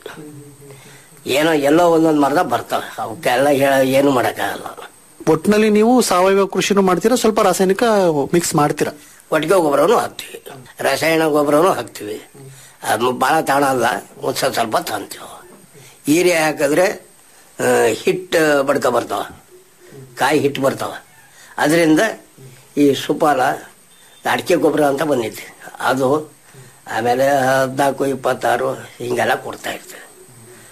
ಏನೋ ಎಲ್ಲೋ ಒಂದೊಂದು ಮರದ ಬರ್ತಾವೆ ಅವಕ್ಕೆಲ್ಲ ಹೇಳ ಏನು ಮಾಡೋಕ್ಕಾಗಲ್ಲ ಒಟ್ಟಿನಲ್ಲಿ ನೀವು ಸಾವಯವ ಕೃಷಿನೂ ಮಾಡ್ತೀರಾ ಸ್ವಲ್ಪ ರಾಸಾಯನಿಕ ಮಿಕ್ಸ್ ಮಾಡ್ತೀರಾ ಒಟ್ಟಿಗೆ ಗೊಬ್ಬರನು ಹಾಕ್ತಿವಿ ರಸಾಯನ ಗೊಬ್ಬರನು ಹಾಕ್ತಿವಿ ಅದು ಭಾಳ ತಾಣಲ್ಲ ಒಂದು ಸ್ವಲ್ಪ ಸ್ವಲ್ಪ ತಂತೀವಿ ಹೀರೆ ಹಾಕಿದ್ರೆ ಆ, ಹಿಟ್ಟು ಬಡ್ಕ ಬರ್ತಾವ ಕಾಯಿ ಹಿಟ್ಟು ಬರ್ತಾವ ಅದರಿಂದ ಈ ಸುಪಾಲ ಅಡಿಕೆ ಗೊಬ್ಬರ ಅಂತ ಬಂದೈತಿ ಅದು ಆಮೇಲೆ ಹದಿನಾಲ್ಕು ಇಪ್ಪತ್ತಾರು ಹಿಂಗೆಲ್ಲ ಕೊಡ್ತಾ ಇರ್ತೀವಿ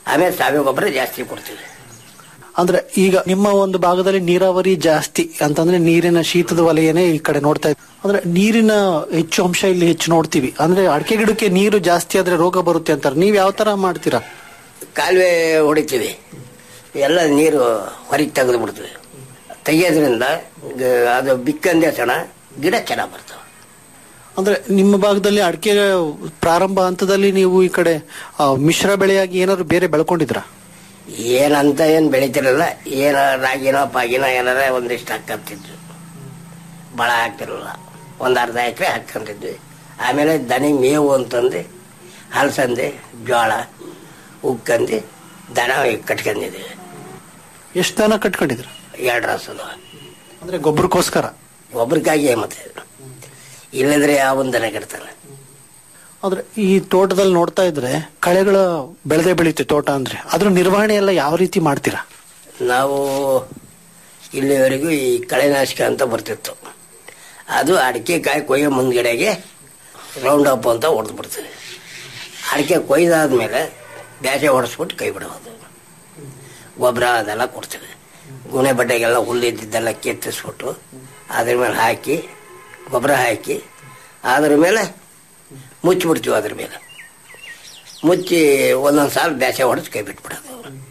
ಆಮೇಲೆ ಸಾವಯವ ಗೊಬ್ಬರ ಜಾಸ್ತಿ ಕೊಡ್ತೀವಿ ಅಂದ್ರೆ ಈಗ ನಿಮ್ಮ ಒಂದು ಭಾಗದಲ್ಲಿ ನೀರಾವರಿ ಜಾಸ್ತಿ ಅಂತಂದ್ರೆ ನೀರಿನ ಶೀತದ ವಲಯನೇ ಈ ಕಡೆ ನೋಡ್ತಾ ಇದ್ದೀವಿ ಅಂದ್ರೆ ನೀರಿನ ಹೆಚ್ಚು ಅಂಶ ಇಲ್ಲಿ ಹೆಚ್ಚು ನೋಡ್ತೀವಿ ಅಂದ್ರೆ ಅಡಿಕೆ ಗಿಡಕ್ಕೆ ನೀರು ಜಾಸ್ತಿ ಆದ್ರೆ ರೋಗ ಬರುತ್ತೆ ಅಂತಾರೆ ನೀವ್ ಯಾವ ತರ ಮಾಡ್ತೀರಾ ಕಾಲುವೆ ಹೊಡಿತೀವಿ ಎಲ್ಲ ನೀರು ಹೊರಗೆ ತೆಗೆದು ಬಿಡ್ತೀವಿ ತೆಗಿಯೋದ್ರಿಂದ ಗ- ಅದು ಬಿಕ್ಕಂದೇ ಸಣ ಗಿಡ ಚೆನ್ನಾಗಿ ಬರ್ತವೆ ಅಂದ್ರೆ ನಿಮ್ಮ ಭಾಗದಲ್ಲಿ ಅಡಿಕೆ ಪ್ರಾರಂಭ ಹಂತದಲ್ಲಿ ನೀವು ಈ ಕಡೆ ಆ, ಮಿಶ್ರ ಬೆಳೆಯಾಗಿ ಏನಾದ್ರು ಬೇರೆ ಬೆಳ್ಕೊಂಡಿದ್ರಾ ಏನಂತ ಏನು ಬೆಳಿತಿರಲ್ಲ ಏನ ರಾಗಿನ ಪಾಗಿನ ಏನಾರ ಒಂದಿಷ್ಟು ಹಾಕಂತಿದ್ವಿ ಭಾಳ ಹಾಕ್ತಿರಲ್ಲ ಒಂದು ಅರ್ಧ ಎಕರೆ ಹಾಕ್ಕಂತಿದ್ವಿ ಆಮೇಲೆ ದನಿ ಮೇವು ಅಂತಂದು ಹಲಸಂದೆ ಜೋಳ ಉಕ್ಕಂದು ದನ ಕಟ್ಕೊಂಡಿದ್ದೀವಿ ಎಷ್ಟು ದನ ಕಟ್ಕೊಂಡಿದ್ರ ಎರಡು ರಾಸದ ಅಂದ್ರೆ ಗೊಬ್ಬರಕ್ಕೋಸ್ಕರ ಒಬ್ರಿಗಾಗಿ ಮತ್ತೆ ಇಲ್ಲಂದ್ರೆ ಯಾವೊಂದು ದನ ಕಟ್ತಾನೆ ಅಂದ್ರೆ ಈ ತೋಟದಲ್ಲಿ ನೋಡ್ತಾ ಇದ್ರೆ ಕಳೆಗಳ ಬೆಳೆದೇ ಬೆಳೀತೆ ತೋಟ ಅಂದ್ರೆ ಅದ್ರ ನಿರ್ವಹಣೆ ಎಲ್ಲ ಯಾವ ರೀತಿ ಮಾಡ್ತೀರಾ ನಾವು ಇಲ್ಲಿವರೆಗೂ ಈ ಕಳೆನಾಶಕ ಅಂತ ಬರ್ತಿತ್ತು ಅದು ಅಡಿಕೆ ಕಾಯಿ ಕೊಯ್ಯೋ ಮುಂದ್ಗಡೆಗೆ ರೌಂಡ್ ಅಪ್ ಅಂತ ಹೊಡೆದು ಬಿಡ್ತೀವಿ ಅಡಿಕೆ ಕೊಯ್ದಾದ್ಮೇಲೆ ಬ್ಯಾಸೆ ಹೊಡೆಸ್ಬಿಟ್ಟು ಕೈ ಬಿಡೋದು ಗೊಬ್ಬರ ಅದೆಲ್ಲ ಕೊಡ್ತೀವಿ ಗುಣೆ ಬಡ್ಡೆಗೆಲ್ಲ ಹುಲ್ಲಿದ್ದೆಲ್ಲ ಕೆತ್ತಿಸ್ಬಿಟ್ಟು ಅದ್ರ ಮೇಲೆ ಹಾಕಿ ಗೊಬ್ಬರ ಹಾಕಿ ಅದ್ರ ಮೇಲೆ ಮುಚ್ಚಿಬಿಡ್ತೀವಿ ಅದ್ರ ಮೇಲೆ ಮುಚ್ಚಿ ಒಂದೊಂದು ಸಾಲ ಬ್ಯಾಸೆ ಹೊಡೆದು ಕೈ ಬಿಟ್ಬಿಡೋದು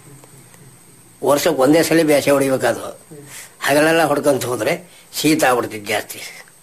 ವರ್ಷಕ್ಕೆ ಒಂದೇ ಸಲ ಬ್ಯಾಸೆ ಹೊಡಿಬೇಕದು ಹಗಲೆಲ್ಲ ಹೊಡ್ಕೊಂತ ಹೋದ್ರೆ ಶೀತ ಆಗ್ಬಿಡ್ತಿತ್ತು ಜಾಸ್ತಿ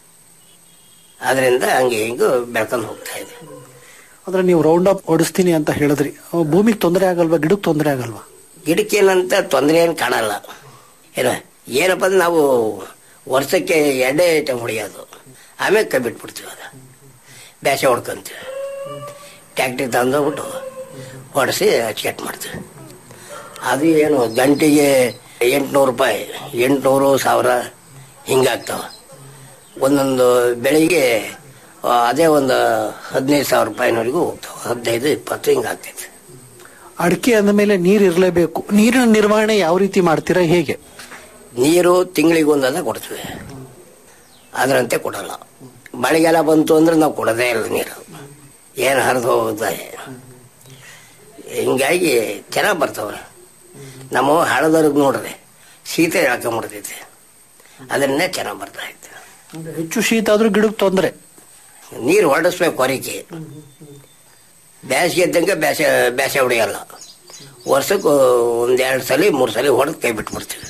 ಅದರಿಂದ ಹಂಗೆ ಹಿಂಗೆ ಬೆಳ್ಕೊಂಡು ಹೋಗ್ತಾ ಇದೆ ಅಂದ್ರೆ ನೀವು ರೌಂಡ್ ಅಪ್ ಹೊಡಿಸ್ತೀನಿ ಅಂತ ಹೇಳಿದ್ರಿ ಅವ್ ಭೂಮಿಗೆ ತೊಂದರೆ ಆಗಲ್ವಾ ಗಿಡಕ್ಕೆ ತೊಂದರೆ ಆಗಲ್ವಾ ಗಿಡಕ್ಕೇನಂತ ತೊಂದರೆ ಏನು ಕಾಣಲ್ಲ ಏನ ಏನಪ್ಪ ಅಂದ್ರೆ ನಾವು ವರ್ಷಕ್ಕೆ ಎರಡೇ ಐಟಮ್ ಹೊಡಿಯೋದು ಆಮೇಲೆ ಕೈ ಬಿಟ್ಬಿಡ್ತೀವಿ ಅದು ಬ್ಯಾಸೆ ಹೊಡ್ಕೊಂತೀವಿ ಟ್ಯಾಕ್ಟ್ರಿ ತಂದೋಗ್ಬಿಟ್ಟು ಹೊಡೆಸಿ ಅಚ್ಕಟ್ ಮಾಡ್ತೀವಿ ಅದು ಏನು ಗಂಟೆಗೆ ಎಂಟುನೂರು ರೂಪಾಯಿ ಎಂಟುನೂರು ಸಾವಿರ ಹಿಂಗಾಗ್ತಾವೆ ಒಂದೊಂದು ಬೆಳೆಗೆ ಆ, ಅದೇ ಒಂದು ಹದಿನೈದು ಸಾವಿರ ರೂಪಾಯಿನವರೆಗೂ ಹೋಗ್ತಾವೆ ಹದಿನೈದು ಇಪ್ಪತ್ತು ಹಿಂಗಾಗ್ತೈತೆ ಅಡಿಕೆ ಅಂದ ಮೇಲೆ ನೀರು ಇರಲೇಬೇಕು ನೀರಿನ ನಿರ್ವಹಣೆ ಯಾವ ರೀತಿ ಮಾಡ್ತೀರಾ ಹೇಗೆ ನೀರು ತಿಂಗಳಿಗೆ ಒಂದದ ಕೊಡ್ತೀವಿ ಅದರಂತೆ ಕೊಡಲ್ಲ ಮಳೆಗೆಲ್ಲ ಬಂತು ಅಂದ್ರೆ ನಾವು ಕೊಡೋದೇ ಇಲ್ಲ ನೀರು ಏನು ಹರಿದು ಹೋಗುತ್ತೆ ಹಿಂಗಾಗಿ ಚೆನ್ನಾಗಿ ಬರ್ತವೆ ನಮ್ಮ ಹಳದವ್ರಿಗೆ ನೋಡ್ರಿ ಶೀತ ಎಳ್ಕೊಂಬಿಡ್ತೈತೆ ಅದನ್ನೇ ಚೆನ್ನಾಗಿ ಬರ್ತಾ ಇತ್ತು ಅಂದ್ರೆ ಹೆಚ್ಚು ಶೀತ ಆದ್ರೂ ಗಿಡಕ್ಕೆ ತೊಂದರೆ ನೀರು ಹೊರಡಿಸ್ಬೇಕು ಹೊರಗೆ ಬೇಸಿಗೆ ಇದ್ದಂಗೆ ಬೇಸೆ ಬೇಸೆ ಹೊಡೆಯಲ್ಲ ವರ್ಷಕ್ಕೆ ಒಂದೆರಡು ಸಲ ಮೂರು ಸಲ ಹೊಡೆದು ಕೈ ಬಿಟ್ಬಿಡ್ತೀವಿ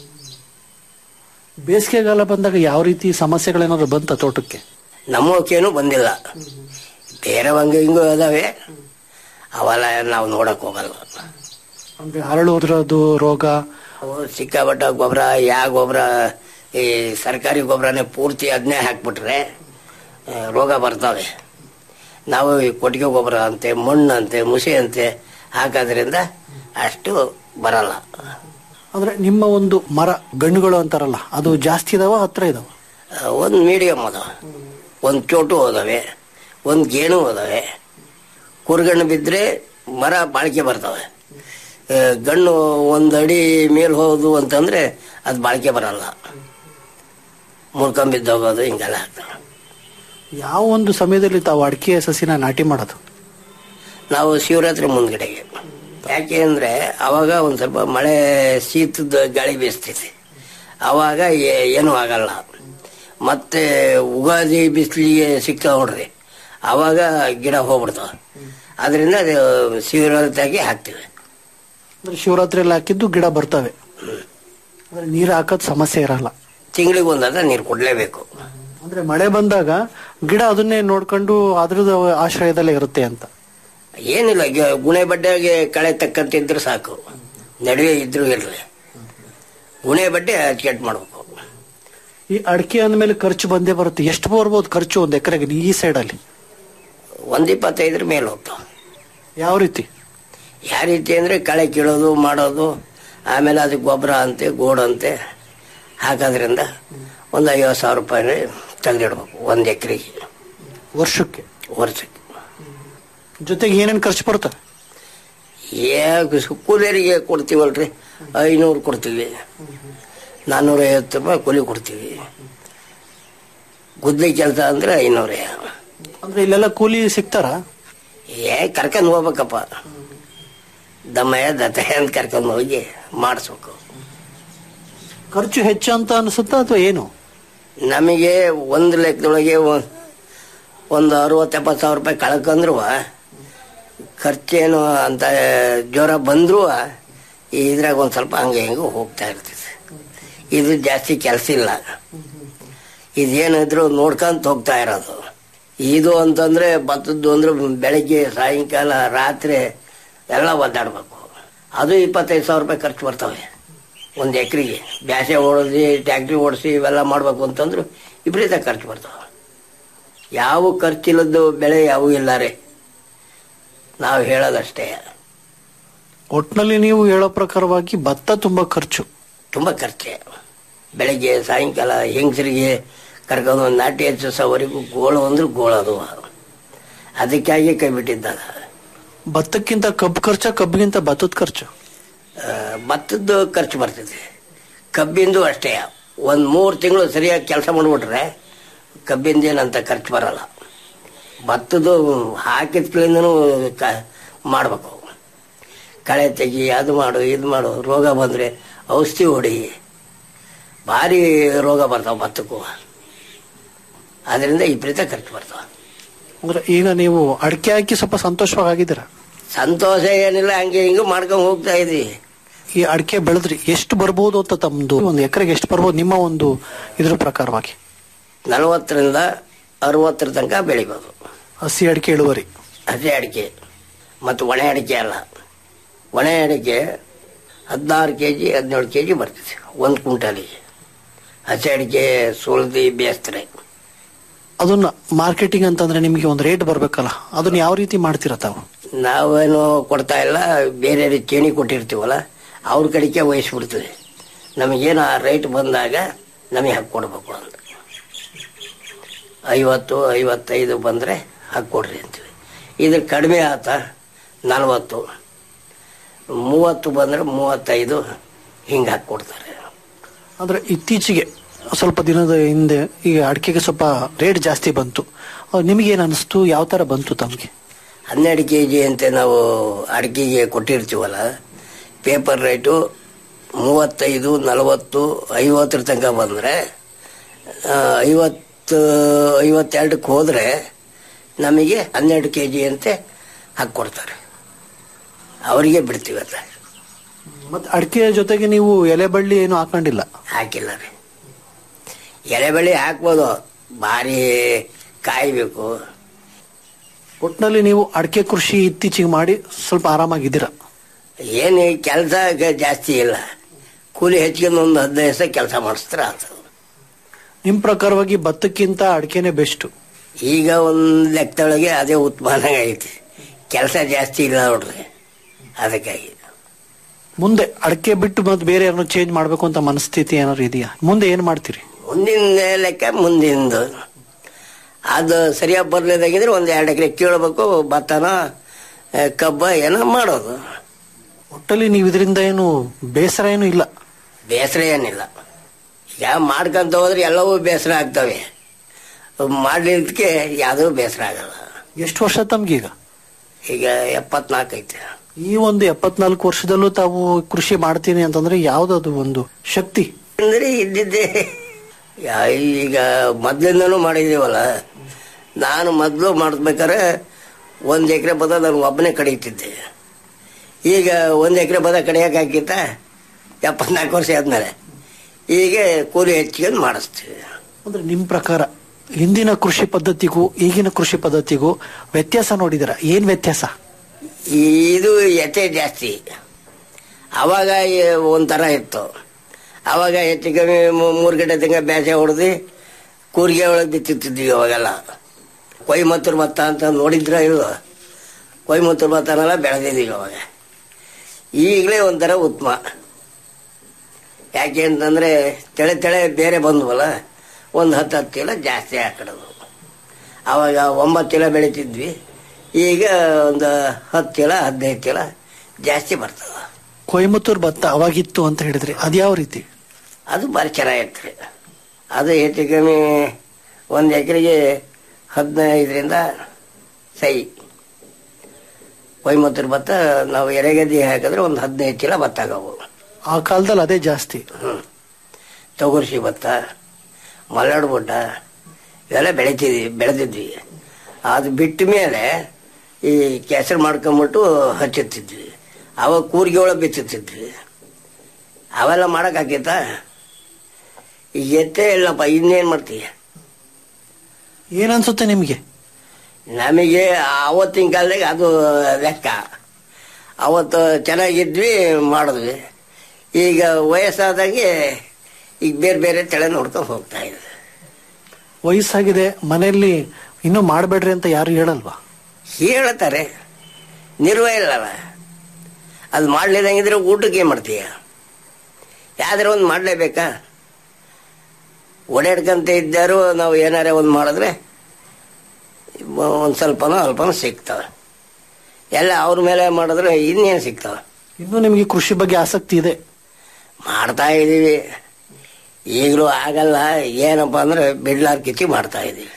ಬೇಸಿಗೆಗಾಲ ಬಂದಾಗ ಯಾವ ರೀತಿ ಸಮಸ್ಯೆಗಳೇನಾದ್ರು ಬಂತ ತೋಟಕ್ಕೆ ನಮ್ಮಕ್ಕೇನು ಬಂದಿಲ್ಲ ಬೇರೆ ಹಂಗೆ ಹಿಂಗೂ ಅದಾವೆ ಅವೆಲ್ಲ ನಾವು ನೋಡಕ್ ಹೋಗಲ್ಲ ಅಂದ್ರೆ ಹರಳು ಉದುರೋದು ರೋಗ ಅವು ಸಿಕ್ಕಾಪಟ್ಟ ಗೊಬ್ಬರ ಯಾವ ಗೊಬ್ಬರ ಈ ಸರ್ಕಾರಿ ಗೊಬ್ಬರನೇ ಪೂರ್ತಿ ಅದನ್ನೇ ಹಾಕ್ಬಿಟ್ರೆ ಆ, ರೋಗ ಬರ್ತವೆ ನಾವು ಈ ಕೊಟ್ಟಿಗೆ ಗೊಬ್ಬರ ಅಂತೆ ಮಣ್ಣು ಅಂತೆ ಮುಸೆ ಅಂತೆ ಹಾಕೋದ್ರಿಂದ ಅಷ್ಟು ಬರಲ್ಲ ಅಂದ್ರೆ ನಿಮ್ಮ ಒಂದು ಮರ ಗಣ್ಣುಗಳು ಅಂತಾರಲ್ಲ ಅದು ಜಾಸ್ತಿ ಇದಾವ ಹತ್ರ ಇದಾವ ಒಂದು ಮೀಡಿಯಮ್ ಅದಾವ ಒಂದು ಚೋಟು ಅದಾವೆ ಒಂದು ಗೇಣು ಅದಾವೆ ಕುರ್ಗಣ್ಣು ಬಿದ್ದರೆ ಮರ ಬಾಳಿಕೆ ಬರ್ತವೆ ಆ, ಗಣ್ಣು ಒಂದು ಅಡಿ ಮೇಲೆ ಹೋದು ಅಂತಂದ್ರೆ ಅದು ಬಾಳಿಕೆ ಬರಲ್ಲ ಮುರ್ಕೊಂಬಿದ್ದೋಗೋದು ಹಿಂಗೆಲ್ಲ ಆಗ್ತವೆ ಯಾವ ಒಂದು ಸಮಯದಲ್ಲಿ ತಾವು ಅಡಿಕೆ ಸಸಿನ ನಾಟಿ ಮಾಡೋದು ನಾವು ಶಿವರಾತ್ರಿ ಮುಂದ್ಗಡೆಗೆ ಯಾಕೆ ಅಂದ್ರೆ ಅವಾಗ ಒಂದು ಸ್ವಲ್ಪ ಮಳೆ ಶೀತದ ಗಾಳಿ ಬೀಸ್ತೈತಿ ಅವಾಗ ಏ- ಏನೂ ಆಗಲ್ಲ ಮತ್ತೆ ಉಗಾದಿ ಬಿಸಿಲಿಗೆ ಸಿಗ್ತಾವ ನೋಡ್ರಿ ಅವಾಗ ಗಿಡ ಹೋಗ್ಬಿಡ್ತಾವ ಅದರಿಂದ ಅದು ಶಿವರಾತ್ರಿಯಾಗಿ ಹಾಕ್ತಿವಿ ಅಂದ್ರೆ ಶಿವರಾತ್ರಿಯಲ್ಲಿ ಹಾಕಿದ್ದು ಗಿಡ ಬರ್ತವೆ ಅಂದ್ರೆ ನೀರು ಹಾಕೋದ್ ಸಮಸ್ಯೆ ಇರಲ್ಲ ತಿಂಗಳಿಗೆ ಒಂದಾದ ನೀರು ಕೊಡ್ಲೇಬೇಕು ಅಂದ್ರೆ ಮಳೆ ಬಂದಾಗ ಗಿಡ ಅದನ್ನೇ ನೋಡ್ಕೊಂಡು ಅದ್ರದ್ದು ಆಶ್ರಯದಲ್ಲೇ ಇರುತ್ತೆ ಅಂತ ಏನಿಲ್ಲ ಗ- ಗುಣೆ ಬಡ್ಡೆಗೆ ಕಳೆ ತಕ್ಕಂತಿದ್ರೆ ಸಾಕು ನಡುವೆ ಇದ್ರೂ ಇರಲಿ ಗುಣೆ ಬಡ್ಡೆ ಅಚ್ಕಟ್ ಮಾಡ್ಬೇಕು ಈ ಅಡಿಕೆ ಅಂದ್ಮೇಲೆ ಖರ್ಚು ಬಂದೇ ಬರುತ್ತೆ ಎಷ್ಟು ಬರ್ಬೋದು ಖರ್ಚು ಒಂದ್ ಎಕರೆಗೆ ಈ ಸೈಡ್ ಅಲ್ಲಿ ಒಂದ್ ಇಪ್ಪತ್ತೈದರ ಮೇಲೆ ಹೋಗ್ತಾವ ಯಾವ ರೀತಿ ಯಾವ ರೀತಿ ಅಂದರೆ ಕಳೆ ಕೀಳೋದು ಮಾಡೋದು ಆಮೇಲೆ ಅದಕ್ಕೆ ಗೊಬ್ಬರ ಅಂತೆ ಗೋಡಂತೆ ಹಾಕೋದ್ರಿಂದ ಒಂದು ಐವತ್ತು ಸಾವಿರ ರೂಪಾಯಿ ತೆಗೆದಿಡ್ಬೇಕು ಒಂದು ಎಕರೆಗೆ ವರ್ಷಕ್ಕೆ ವರ್ಷಕ್ಕೆ ಜೊತೆಗೆ ಏನೇನ್ ಖರ್ಚು ಬರ್ತವೆ ಏ ಕೂಲಿಯರಿಗೆ ಕೊಡ್ತೀವಲ್ರಿ ಐನೂರು ಕೊಡ್ತೀವಿ ನಾನ್ನೂರ ಐವತ್ತು ರೂಪಾಯಿ ಕೂಲಿ ಕೊಡ್ತೀವಿ ಗುದ್ಲಿ ಕೆಲಸ ಅಂದರೆ ಐನೂರೇ ಅಂದ್ರೆ ಇಲ್ಲೆಲ್ಲ ಕೂಲಿ ಸಿಗ್ತಾರ ಏ ಕರ್ಕೊಂಡು ಹೋಗ್ಬೇಕಪ್ಪ ದಮ್ಮಯ್ಯ ದತ್ತಯ್ಯ ಅಂತ ಕರ್ಕೊಂಡು ಹೋಗಿ ಮಾಡಿಸ್ಬೇಕು ಖರ್ಚು ಹೆಚ್ಚು ಅಂತ ಅನಿಸುತ್ತಾ ಅಥವಾ ಏನು ನಮಗೆ ಒಂದು ಲೆಕ್ಕದೊಳಗೆ ಒ- ಒಂದು ಅರವತ್ತು ಎಪ್ಪತ್ತು ಸಾವಿರ ರೂಪಾಯಿ ಕಳ್ಕೊಂಡ್ರು ಖರ್ಚೇನು ಅಂತ ಜ್ವರ ಬಂದರೂ ಇದ್ರಾಗ ಒಂದು ಸ್ವಲ್ಪ ಹಂಗೆ ಹಿಂಗೆ ಹೋಗ್ತಾ ಇರ್ತದೆ ಇದು ಜಾಸ್ತಿ ಕೆಲಸ ಇಲ್ಲ ಇದೇನಿದ್ರು ನೋಡ್ಕೊಂತ ಹೋಗ್ತಾ ಇರೋದು ಇದು ಅಂತಂದ್ರೆ ಭತ್ತದ್ದು ಅಂದ್ರೆ ಬೆಳಗ್ಗೆ ಸಾಯಂಕಾಲ ರಾತ್ರಿ ಎಲ್ಲ ಒದ್ದಾಡ್ಬೇಕು ಅದು ಇಪ್ಪತ್ತೈದು ಸಾವಿರ ರೂಪಾಯಿ ಖರ್ಚು ಬರ್ತವೆ ಒಂದು ಎಕರೆಗೆ ಬ್ಯಾಸೆ ಓಡಿಸಿ ಟ್ಯಾಕ್ಟ್ರಿ ಓಡಿಸಿ ಇವೆಲ್ಲ ಮಾಡ್ಬೇಕು ಅಂತಂದ್ರು ವಿಪರೀತ ಖರ್ಚು ಬರ್ತಾವೆ ಯಾವ ಖರ್ಚಿಲ್ಲದ್ದು ಬೆಳೆ ಯಾವೂ ಇಲ್ಲ ರೀ ನಾವು ಹೇಳೋದಷ್ಟೇ ಒಟ್ನಲ್ಲಿ ನೀವು ಹೇಳೋ ಪ್ರಕಾರವಾಗಿ ಭತ್ತ ತುಂಬಾ ಖರ್ಚು ತುಂಬ ಖರ್ಚೆ ಬೆಳಗ್ಗೆ ಸಾಯಂಕಾಲ ಹೆಂಗಸರಿಗೆ ಕರ್ಕೊಂಡು ಒಂದು ನಾಟಿ ಹೆಚ್ಚಿಸೋವರೆಗೂ ಗೋಳು ಅಂದ್ರೆ ಗೋಳದು ಅದಕ್ಕಾಗಿ ಕೈ ಬಿಟ್ಟಿದ್ದಾಗ ಭತ್ತಕ್ಕಿಂತ ಕಬ್ಬು ಖರ್ಚ ಕಬ್ಬಿಗಿಂತ ಭತ್ತದ ಖರ್ಚು ಆ, ಭತ್ತದ್ದು ಖರ್ಚು ಬರ್ತದೆ ಕಬ್ಬಿಂದು ಅಷ್ಟೇ ಒಂದು ಮೂರು ತಿಂಗಳು ಸರಿಯಾಗಿ ಕೆಲಸ ಮಾಡಿಬಿಟ್ರೆ ಕಬ್ಬಿಂದ ಏನಂತ ಖರ್ಚು ಬರಲ್ಲ ಭತ್ತದ್ದು ಹಾಕಿದ್ಗಳಿಂದನೂ ಕ ಮಾಡಬೇಕು ಕಳೆ ತೆಗಿ ಅದು ಮಾಡು ಇದು ಮಾಡು ರೋಗ ಬಂದರೆ ಔಷಧಿ ಹೊಡಿ ಭಾರಿ ರೋಗ ಬರ್ತಾವೆ ಭತ್ತಕ್ಕೂ ಅದರಿಂದ ವಿಪರೀತ ಖರ್ಚು ಬರ್ತಾವೆ ಅಂದ್ರೆ ಈಗ ನೀವು ಅಡಿಕೆ ಹಾಕಿ ಸ್ವಲ್ಪ ಸಂತೋಷವಾಗಿದ್ದೀರಾ ಸಂತೋಷ ಏನಿಲ್ಲ ಹಂಗೆ ಹಿಂಗೆ ಮಾಡ್ಕೊಂಡು ಹೋಗ್ತಾ ಇದ್ದೀವಿ ಈ ಅಡಿಕೆ ಬೆಳೆದ್ರಿ ಎಷ್ಟು ಬರ್ಬೋದು ಅಂತ ತಮ್ಮದು ಒಂದು ಎಕರೆಗೆ ಎಷ್ಟು ಬರ್ಬೋದು ನಿಮ್ಮ ಒಂದು ಇದ್ರ ಪ್ರಕಾರವಾಗಿ ನಲವತ್ತರಿಂದ ಅರವತ್ತರ ತನಕ ಬೆಳಿಬೋದು ಹಸಿ ಅಡಿಕೆ ಇಳುವರಿ ಹಸಿ ಅಡಿಕೆ ಮತ್ತು ಒಣ ಅಡಿಕೆ ಅಲ್ಲ ಒಣ ಅಡಿಕೆ ಹದಿನಾರು ಕೆ ಜಿ ಹದಿನೇಳು ಕೆ ಜಿ ಬರ್ತದೆ ಒಂದು ಕ್ವಿಂಟಲಿಗೆ ಹಸಿ ಅಡಿಕೆ ಸುಳ್ದಿ ಬೇಯಿಸ್ತಾರೆ ಅದನ್ನ ಮಾರ್ಕೆಟಿಂಗ್ ಅಂತಂದ್ರೆ ನಿಮಗೆ ಒಂದು ರೇಟ್ ಬರ್ಬೇಕಲ್ಲ ಅದನ್ನ ಯಾವ ರೀತಿ ಮಾಡ್ತೀರಾ ತಾವು ನಾವೇನು ಕೊಡ್ತಾ ಇಲ್ಲ ಬೇರೆ ಚೇಣಿ ಕೊಟ್ಟಿರ್ತೀವಲ್ಲ ಅವ್ರ ಕಡೆಗೆ ವಹಿಸ್ಬಿಡ್ತೀವಿ ನಮಗೇನು ಆ ರೇಟ್ ಬಂದಾಗ ನಮಗೆ ಹಾಕಿ ಕೊಡ್ಬೇಕು ಅಂತ ಐವತ್ತು ಐವತ್ತೈದು ಬಂದರೆ ಹಾಕಿ ಕೊಡ್ರಿ ಅಂತೀವಿ ಇದ್ರ ಕಡಿಮೆ ಆತ ನಲ್ವತ್ತು ಮೂವತ್ತು ಬಂದರೆ ಮೂವತ್ತೈದು ಹಿಂಗೆ ಹಾಕಿ ಕೊಡ್ತಾರೆ ಅಂದ್ರೆ ಇತ್ತೀಚೆಗೆ ಸ್ವಲ್ಪ ದಿನದ ಹಿಂದೆ ಈಗ ಅಡಿಕೆಗೆ ಸ್ವಲ್ಪ ರೇಟ್ ಜಾಸ್ತಿ ಬಂತು ಅಹ್, ನಿಮಗೇನ್ ಅನಿಸ್ತು ಯಾವ ತರ ಬಂತು ತಮಗೆ ಹನ್ನೆರಡು ಕೆ ಜಿ ಅಂತ ನಾವು ಅಡಿಕೆಗೆ ಕೊಟ್ಟಿರ್ತೀವಲ್ಲ ಪೇಪರ್ ರೇಟು ಮೂವತ್ತೈದು ನಲವತ್ತು ಐವತ್ತರ ತನಕ ಬಂದರೆ ಐವತ್ತು ಐವತ್ತೆರಡಕ್ಕೆ ಹೋದರೆ ನಮಗೆ ಹನ್ನೆರಡು ಕೆ ಜಿ ಅಂತೆ ಹಾಕ್ಕೊಡ್ತಾರೆ ಅವರಿಗೆ ಬಿಡ್ತೀವಿ ಅದ ಮತ್ತೆ ಅಡಿಕೆ ಜೊತೆಗೆ ನೀವು ಎಲೆ ಬಳ್ಳಿ ಏನು ಹಾಕೊಂಡಿಲ್ಲ ಹಾಕಿಲ್ಲ ರೀ ಎಲೆಬಳ್ಳಿ ಹಾಕ್ಬೋದು ಭಾರಿ ಕಾಯಬೇಕು ಒಟ್ನಲ್ಲಿ ನೀವು ಅಡಿಕೆ ಕೃಷಿ ಇತ್ತೀಚೆಗೆ ಮಾಡಿ ಸ್ವಲ್ಪ ಆರಾಮಾಗಿದ್ದೀರಾ ಏನು ಕೆಲಸ ಜಾಸ್ತಿ ಇಲ್ಲ ಕೂಲಿ ಹೆಚ್ಚಿಗೆ ಒಂದು ಹದಿನೈದು ದಿವಸ ಕೆಲಸ ಮಾಡಿಸ್ತಾರೆ ಅದು ನಿಮ್ ಪ್ರಕಾರವಾಗಿ ಭತ್ತಕ್ಕಿಂತ ಅಡಿಕೆನೆ ಬೆಸ್ಟ್ ಈಗ ಒಂದು ಲೆಕ್ಕದೊಳಗೆ ಅದೇ ಉತ್ಪಾದನೆ ಐತಿ ಕೆಲಸ ಜಾಸ್ತಿ ಇಲ್ಲ ನೋಡ್ರಿ ಅದಕ್ಕಾಗಿ ಮುಂದೆ ಅಡಿಕೆ ಬಿಟ್ಟು ಮತ್ತೆ ಬೇರೆ ಯಾರನ್ನು ಚೇಂಜ್ ಮಾಡ್ಬೇಕು ಅಂತ ಮನಸ್ಥಿತಿ ಏನಾದ್ರು ಇದೆಯಾ ಮುಂದೆ ಏನ್ ಮಾಡ್ತೀರಿ ಮುಂದಿನ ಲೆಕ್ಕ ಮುಂದಿಂದು ಅದು ಸರಿಯಾಗಿ ಬರ್ಲಿದಾಗಿದ್ರೆ ಒಂದು ಎರಡು ಎಕರೆ ಕೀಳ್ಬೇಕು ಭತ್ತನ ಆ, ಕಬ್ಬ ಏನೋ ಮಾಡೋದು ಒಟ್ಟಲ್ಲಿ ನೀವು ಇದರಿಂದ ಏನು ಬೇಸರ ಏನು ಇಲ್ಲ ಬೇಸರ ಏನಿಲ್ಲ ಈಗ ಮಾಡ್ಕೊಂತ ಹೋದ್ರೆ ಎಲ್ಲವೂ ಬೇಸರ ಆಗ್ತವೆ ಮಾಡ್ಲಿಕ್ಕೆ ಯಾವುದೂ ಬೇಸರ ಆಗಲ್ಲ ಎಷ್ಟು ವರ್ಷ ತಮ್ಗೀಗ ಈಗ ಎಪ್ಪತ್ನಾಲ್ಕು ಐತೆ ಈ ಒಂದು ಎಪ್ಪತ್ನಾಲ್ಕು ವರ್ಷದಲ್ಲೂ ತಾವು ಕೃಷಿ ಮಾಡ್ತೀನಿ ಅಂತಂದ್ರೆ ಯಾವ್ದದು ಒಂದು ಶಕ್ತಿ ಅಂದ್ರೆ ಇದ್ದಿದ್ದೆ ಯಾ- ಈಗ ಮೊದ್ಲಿಂದನೂ ಮಾಡಿದೀವಲ್ಲ ನಾನು ಮೊದಲು ಮಾಡ್ಬೇಕಾರೆ ಒಂದು ಎಕರೆ ಬದ ನಾನು ಒಬ್ಬನೇ ಕಡಿತಿದ್ದೆ ಈಗ ಒಂದು ಎಕರೆ ಬದ ಕಡಿಯಕ್ಕೆ ಹಾಕಿತ್ತ ಎಪ್ಪತ್ನಾಲ್ಕು ವರ್ಷ ಆದ್ಮೇಲೆ ಈಗ ಕೂಲಿ ಹೆಚ್ಚಿಗೆ ಮಾಡಿಸ್ತೀವಿ ಅಂದ್ರೆ ನಿಮ್ ಪ್ರಕಾರ ಹಿಂದಿನ ಕೃಷಿ ಪದ್ಧತಿಗೂ ಈಗಿನ ಕೃಷಿ ಪದ್ಧತಿಗೂ ವ್ಯತ್ಯಾಸ ನೋಡಿದಿರ ಏನ್ ವ್ಯತ್ಯಾಸ ಇದು ಎತೆ ಜಾಸ್ತಿ ಅವಾಗ ಈ- ಒಂಥರ ಇತ್ತು ಅವಾಗ ಹೆಚ್ಚು ಕಮ್ಮಿ ಮೂ- ಮೂರು ಗಂಟೆ ತನಕ ಬೇಸೆ ಹೊಡೆದು ಕೂರಿಗೆ ಒಳಗೆ ಬಿತ್ತಿತ್ತಿದ್ವಿ ಅವಾಗೆಲ್ಲ ಕೊಯ್ಮತ್ತೂರು ಭತ್ತ ಅಂತ ನೋಡಿದ್ರ ಇಲ್ವ ಕೊಯ್ಮತ್ತೂರು ಭತ್ತನೆಲ್ಲ ಬೆಳೆದಿದ್ದೀವಿ ಅವಾಗ ಈಗಲೇ ಒಂಥರ ಉತ್ತಮ ಯಾಕೆ ಅಂತಂದ್ರೆ ತೆಳೆ ತೆಳೆ ಬೇರೆ ಬಂದ್ವಲ್ಲ ಒಂದು ಹತ್ತು ಹತ್ತು ಕಿಲೋ ಜಾಸ್ತಿ ಹಾಕಿಡೋದು ಅವಾಗ ಒಂಬತ್ತು ಕಿಲೋ ಬೆಳಿತಿದ್ವಿ ಈಗ ಒಂದು ಹತ್ತು ಕಿಲೋ ಹದಿನೈದು ಕಿಲೋ ಜಾಸ್ತಿ ಬರ್ತದೆ ಕೊಯಮತ್ತೂರ್ ಭತ್ತ ಅವಾಗಿತ್ತು ಅಂತ ಹೇಳಿದ್ರಿ ಅದ್ಯಾವ ರೀತಿ ಅದು ಭಾರಿ ಚೆನ್ನಾಗಿತ್ತು ರೀ ಅದು ಹೆಚ್ಚು ಕಮ್ಮಿ ಒಂದು ಎಕರೆಗೆ ಹದಿನೈದರಿಂದ ಸೈ ಕೊಯಮತ್ತೂರು ಭತ್ತ ನಾವು ಎರೆಗದ್ದೆ ಹಾಕಿದ್ರೆ ಒಂದು ಹದಿನೈದು ಚೀಲ ಭತ್ತ ಆಗವು ಆ ಕಾಲದಲ್ಲಿ ಅದೇ ಜಾಸ್ತಿ ತೊಗರ್ಸಿ ಭತ್ತ ಮಲ್ನಾಡು ಬುಡ್ಡ ಇವೆಲ್ಲ ಬೆಳಿತಿದ್ವಿ ಬೆಳೆದಿದ್ವಿ ಅದು ಬಿಟ್ಟ ಮೇಲೆ ಈ ಕೆಸರು ಮಾಡ್ಕೊಂಬಿಟ್ಟು ಹಚ್ಚುತ್ತಿದ್ವಿ ಅವಾಗ ಕೂರ್ಗೆ ಒಳಗೆ ಬಿತ್ತುತ್ತಿದ್ವಿ ಅವೆಲ್ಲ ಮಾಡೋಕ್ಕಾಕೈತ ಈಗ ಎತ್ತೇ ಇಲ್ಲಪ್ಪ ಇನ್ನೇನು ಮಾಡ್ತೀಯ ಏನನ್ಸುತ್ತೆ ನಿಮ್ಗೆ ನಮಗೆ ಆವತ್ತಿನ ಕಾಲದಾಗ ಅದು ಲೆಕ್ಕ ಅವತ್ತು ಚೆನ್ನಾಗಿದ್ವಿ ಮಾಡಿದ್ವಿ ಈಗ ವಯಸ್ಸಾದಾಗೆ ಈಗ ಬೇರೆ ಬೇರೆ ತಲೆ ನೋಡ್ಕೊಂಡು ಹೋಗ್ತಾ ಇದೆ ವಯಸ್ಸಾಗಿದೆ ಮನೆಯಲ್ಲಿ ಇನ್ನೂ ಮಾಡಬೇಡ್ರಿ ಅಂತ ಯಾರು ಹೇಳಲ್ವಾ ಹೇಳ್ತಾರೆ ನಿರ್ವಹ ಇಲ್ಲಲ್ಲ ಅದು ಮಾಡ್ಲಿದಂಗಿದ್ರೆ ಊಟಕ್ಕೆ ಏನ್ ಮಾಡ್ತೀಯ ಯಾವ್ದಾರ ಒಂದು ಮಾಡಲೇಬೇಕಾ ಓಡಾಡ್ಕಂತ ಇದ್ದಾರು ನಾವು ಏನಾರ ಒಂದು ಮಾಡಿದ್ರೆ ಒಂದು ಸ್ವಲ್ಪನೋ ಅಲ್ಪನೋ ಸಿಗ್ತವೆ ಎಲ್ಲ ಅವ್ರ ಮೇಲೆ ಮಾಡಿದ್ರೆ ಇನ್ನೇನು ಸಿಗ್ತವೆ ಇನ್ನೂ ನಿಮಗೆ ಕೃಷಿ ಬಗ್ಗೆ ಆಸಕ್ತಿ ಇದೆ ಮಾಡ್ತಾ ಇದ್ದೀವಿ ಈಗಲೂ ಆಗಲ್ಲ ಏನಪ್ಪ ಅಂದ್ರೆ ಬಿಡ್ಲಾರ್ ಕಿಚ್ಚಿ ಮಾಡ್ತಾ ಇದ್ದೀವಿ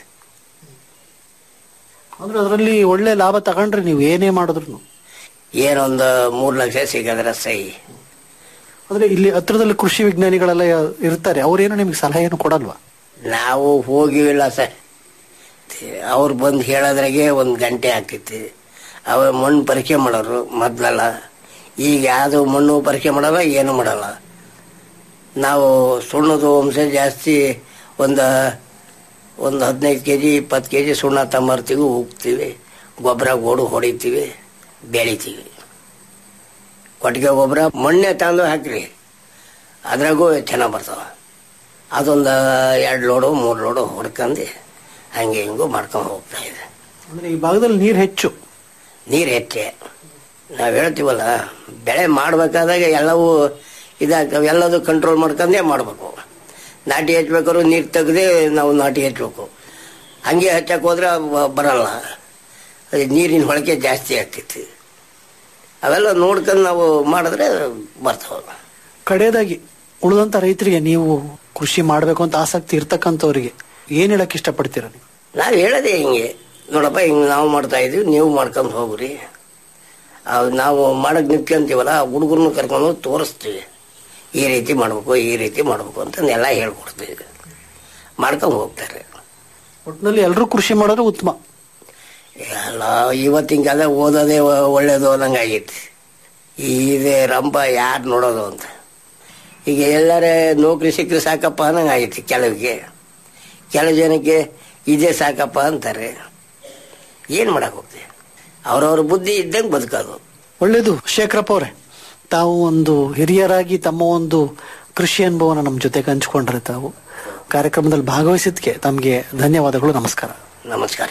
ಅಂದ್ರೆ ಅದರಲ್ಲಿ ಒಳ್ಳೆ ಲಾಭ ತಗೊಂಡ್ರೆ ನೀವು ಏನೇ ಮಾಡಿದ್ರು ಏನೊಂದು ಮೂರು ಲಕ್ಷ ಸಿಗದ್ರೆ ಸೈ ಅಂದ್ರೆ ಇಲ್ಲಿ ಹತ್ರದಲ್ಲಿ ಕೃಷಿ ವಿಜ್ಞಾನಿಗಳೆಲ್ಲ ಇರ್ತಾರೆ ಅವ್ರೇನು ನಿಮ್ಗೆ ಸಲಹೆಯನ್ನು ಕೊಡಲ್ವಾ ನಾವು ಹೋಗಿವಿಲ್ಲ ಸರ್ ಅವ್ರು ಬಂದು ಹೇಳೋದ್ರಾಗೆ ಒಂದು ಗಂಟೆ ಆಗ್ತೈತಿ ಅವ ಮಣ್ಣು ಪರೀಕ್ಷೆ ಮಾಡೋರು ಮೊದ್ಲೆಲ್ಲ ಈಗ ಯಾವುದು ಮಣ್ಣು ಪರೀಕ್ಷೆ ಮಾಡಲ್ಲ ಏನು ಮಾಡಲ್ಲ ನಾವು ಸುಣ್ಣದ ಅಂಶ ಜಾಸ್ತಿ ಒಂದು ಒಂದು ಹದಿನೈದು ಕೆ ಜಿ ಇಪ್ಪತ್ತು ಕೆ ಜಿ ಸುಣ್ಣ ತಗೊಂಬರ್ತೀವಿ ಉಗ್ತೀವಿ ಗೊಬ್ಬರ ಗೋಡು ಹೊಡಿತೀವಿ ಬೆಳಿತೀವಿ ಕೊಟ್ಟಿಗೆ ಗೊಬ್ಬರ ಮಣ್ಣೆ ತಂದು ಹಾಕ್ರಿ ಅದ್ರಾಗೂ ಚೆನ್ನಾಗಿ ಬರ್ತಾವ ಅದೊಂದು ಎರಡು ಲೋಡು ಮೂರು ಲೋಡು ಹೊಡ್ಕೊಂಡು ಹಂಗೆ ಹಿಂಗೂ ಮಾಡ್ಕೊಂಡು ಹೋಗ್ತಾ ಇದೆ ಅಂದ್ರೆ ಈ ಭಾಗದಲ್ಲಿ ನೀರು ಹೆಚ್ಚು ನೀರು ಹೆಚ್ಚೆ ನಾವು ಹೇಳ್ತೀವಲ್ಲ ಬೆಳೆ ಮಾಡಬೇಕಾದಾಗ ಎಲ್ಲವೂ ಇದಾಗ್ತವೆ ಎಲ್ಲದೂ ಕಂಟ್ರೋಲ್ ಮಾಡ್ಕೊಂಡೇ ಮಾಡಬೇಕು ನಾಟಿ ಹಚ್ಬೇಕಾದ್ರು ನೀರು ತೆಗ್ದೇ ನಾವು ನಾಟಿ ಹಚ್ಬೇಕು ಹಂಗೆ ಹಚ್ಚಕ್ಕೆ ಹೋದ್ರೆ ಬ- ಬರಲ್ಲ ಅದು ನೀರಿನ ಹೊಳಕೆ ಜಾಸ್ತಿ ಆಗ್ತೈತಿ ಅವೆಲ್ಲ ನೋಡ್ಕೊಂಡು ನಾವು ಮಾಡಿದ್ರೆ ಬರ್ತಾವೆ ಕಡೆಯದಾಗಿ ಉಳಿದಂತ ರೈತರಿಗೆ ನೀವು ಕೃಷಿ ಮಾಡ್ಬೇಕು ಅಂತ ಆಸಕ್ತಿ ಇರ್ತಕ್ಕಂಥವ್ರಿಗೆ ಏನ್ ಹೇಳಕ್ ಇಷ್ಟಪಡ್ತೀರ ನೀವು ನಾವು ಹೇಳೋದೇ ಹಿಂಗೆ ನೋಡಪ್ಪ ಹಿಂಗೆ ನಾವು ಮಾಡ್ತಾ ಇದೀವಿ ನೀವು ಮಾಡ್ಕೊಂಡು ಹೋಗ್ರಿ ಅವ್ ನಾವು ಮಾಡಕ್ ನಿಂತ್ಕೊಂತೀವಲ್ಲ ಹುಡುಗರನ್ನು ಕರ್ಕೊಂಡು ಹೋಗಿ ತೋರಿಸ್ತೀವಿ ಈ ರೀತಿ ಮಾಡ್ಬೇಕು ಈ ರೀತಿ ಮಾಡ್ಬೇಕು ಅಂತ ಎಲ್ಲ ಹೇಳ್ಕೊಡ್ತೀವಿ ಮಾಡ್ಕೊಂಡು ಹೋಗ್ತಾರೆ ಒಟ್ಟಿನಲ್ಲಿ ಎಲ್ಲರೂ ಕೃಷಿ ಮಾಡೋದು ಉತ್ತಮ ಎಲ್ಲ ಇವತ್ತಿನ ಕಾಲ ಓದೋದೇ ಒ- ಒಳ್ಳೇದು ಅನ್ನಂಗೆ ಆಗೈತಿ ಇದೇ ರಂಪ ಯಾರು ನೋಡೋದು ಅಂತ ಈಗ ಎಲ್ಲರೇ ನೌಕರಿ ಸಿಕ್ಕರೆ ಸಾಕಪ್ಪ ಅನ್ನಂಗೆ ಆಗೈತಿ ಕೆಲವಿಗೆ ಕೆಲವು ಜನಕ್ಕೆ ಇದೇ ಸಾಕಪ್ಪ ಅಂತಾರೆ ಏನು ಮಾಡಕ್ ಹೋಗ್ತೀವಿ ಅವ್ರವ್ರ ಬುದ್ಧಿ ಇದ್ದಂಗೆ ಬದುಕೋದು ಒಳ್ಳೇದು ಶೇಖರಪ್ಪ ಅವರೇ ತಾವು ಒಂದು ಹಿರಿಯರಾಗಿ ತಮ್ಮ ಒಂದು ಕೃಷಿ ಅನುಭವನ ನಮ್ಮ ಜೊತೆಗೆ ಹಂಚ್ಕೊಂಡ್ರೆ ತಾವು ಕಾರ್ಯಕ್ರಮದಲ್ಲಿ ಭಾಗವಹಿಸಿದ್ಕೆ ತಮಗೆ ಧನ್ಯವಾದಗಳು ನಮಸ್ಕಾರ ನಮಸ್ಕಾರ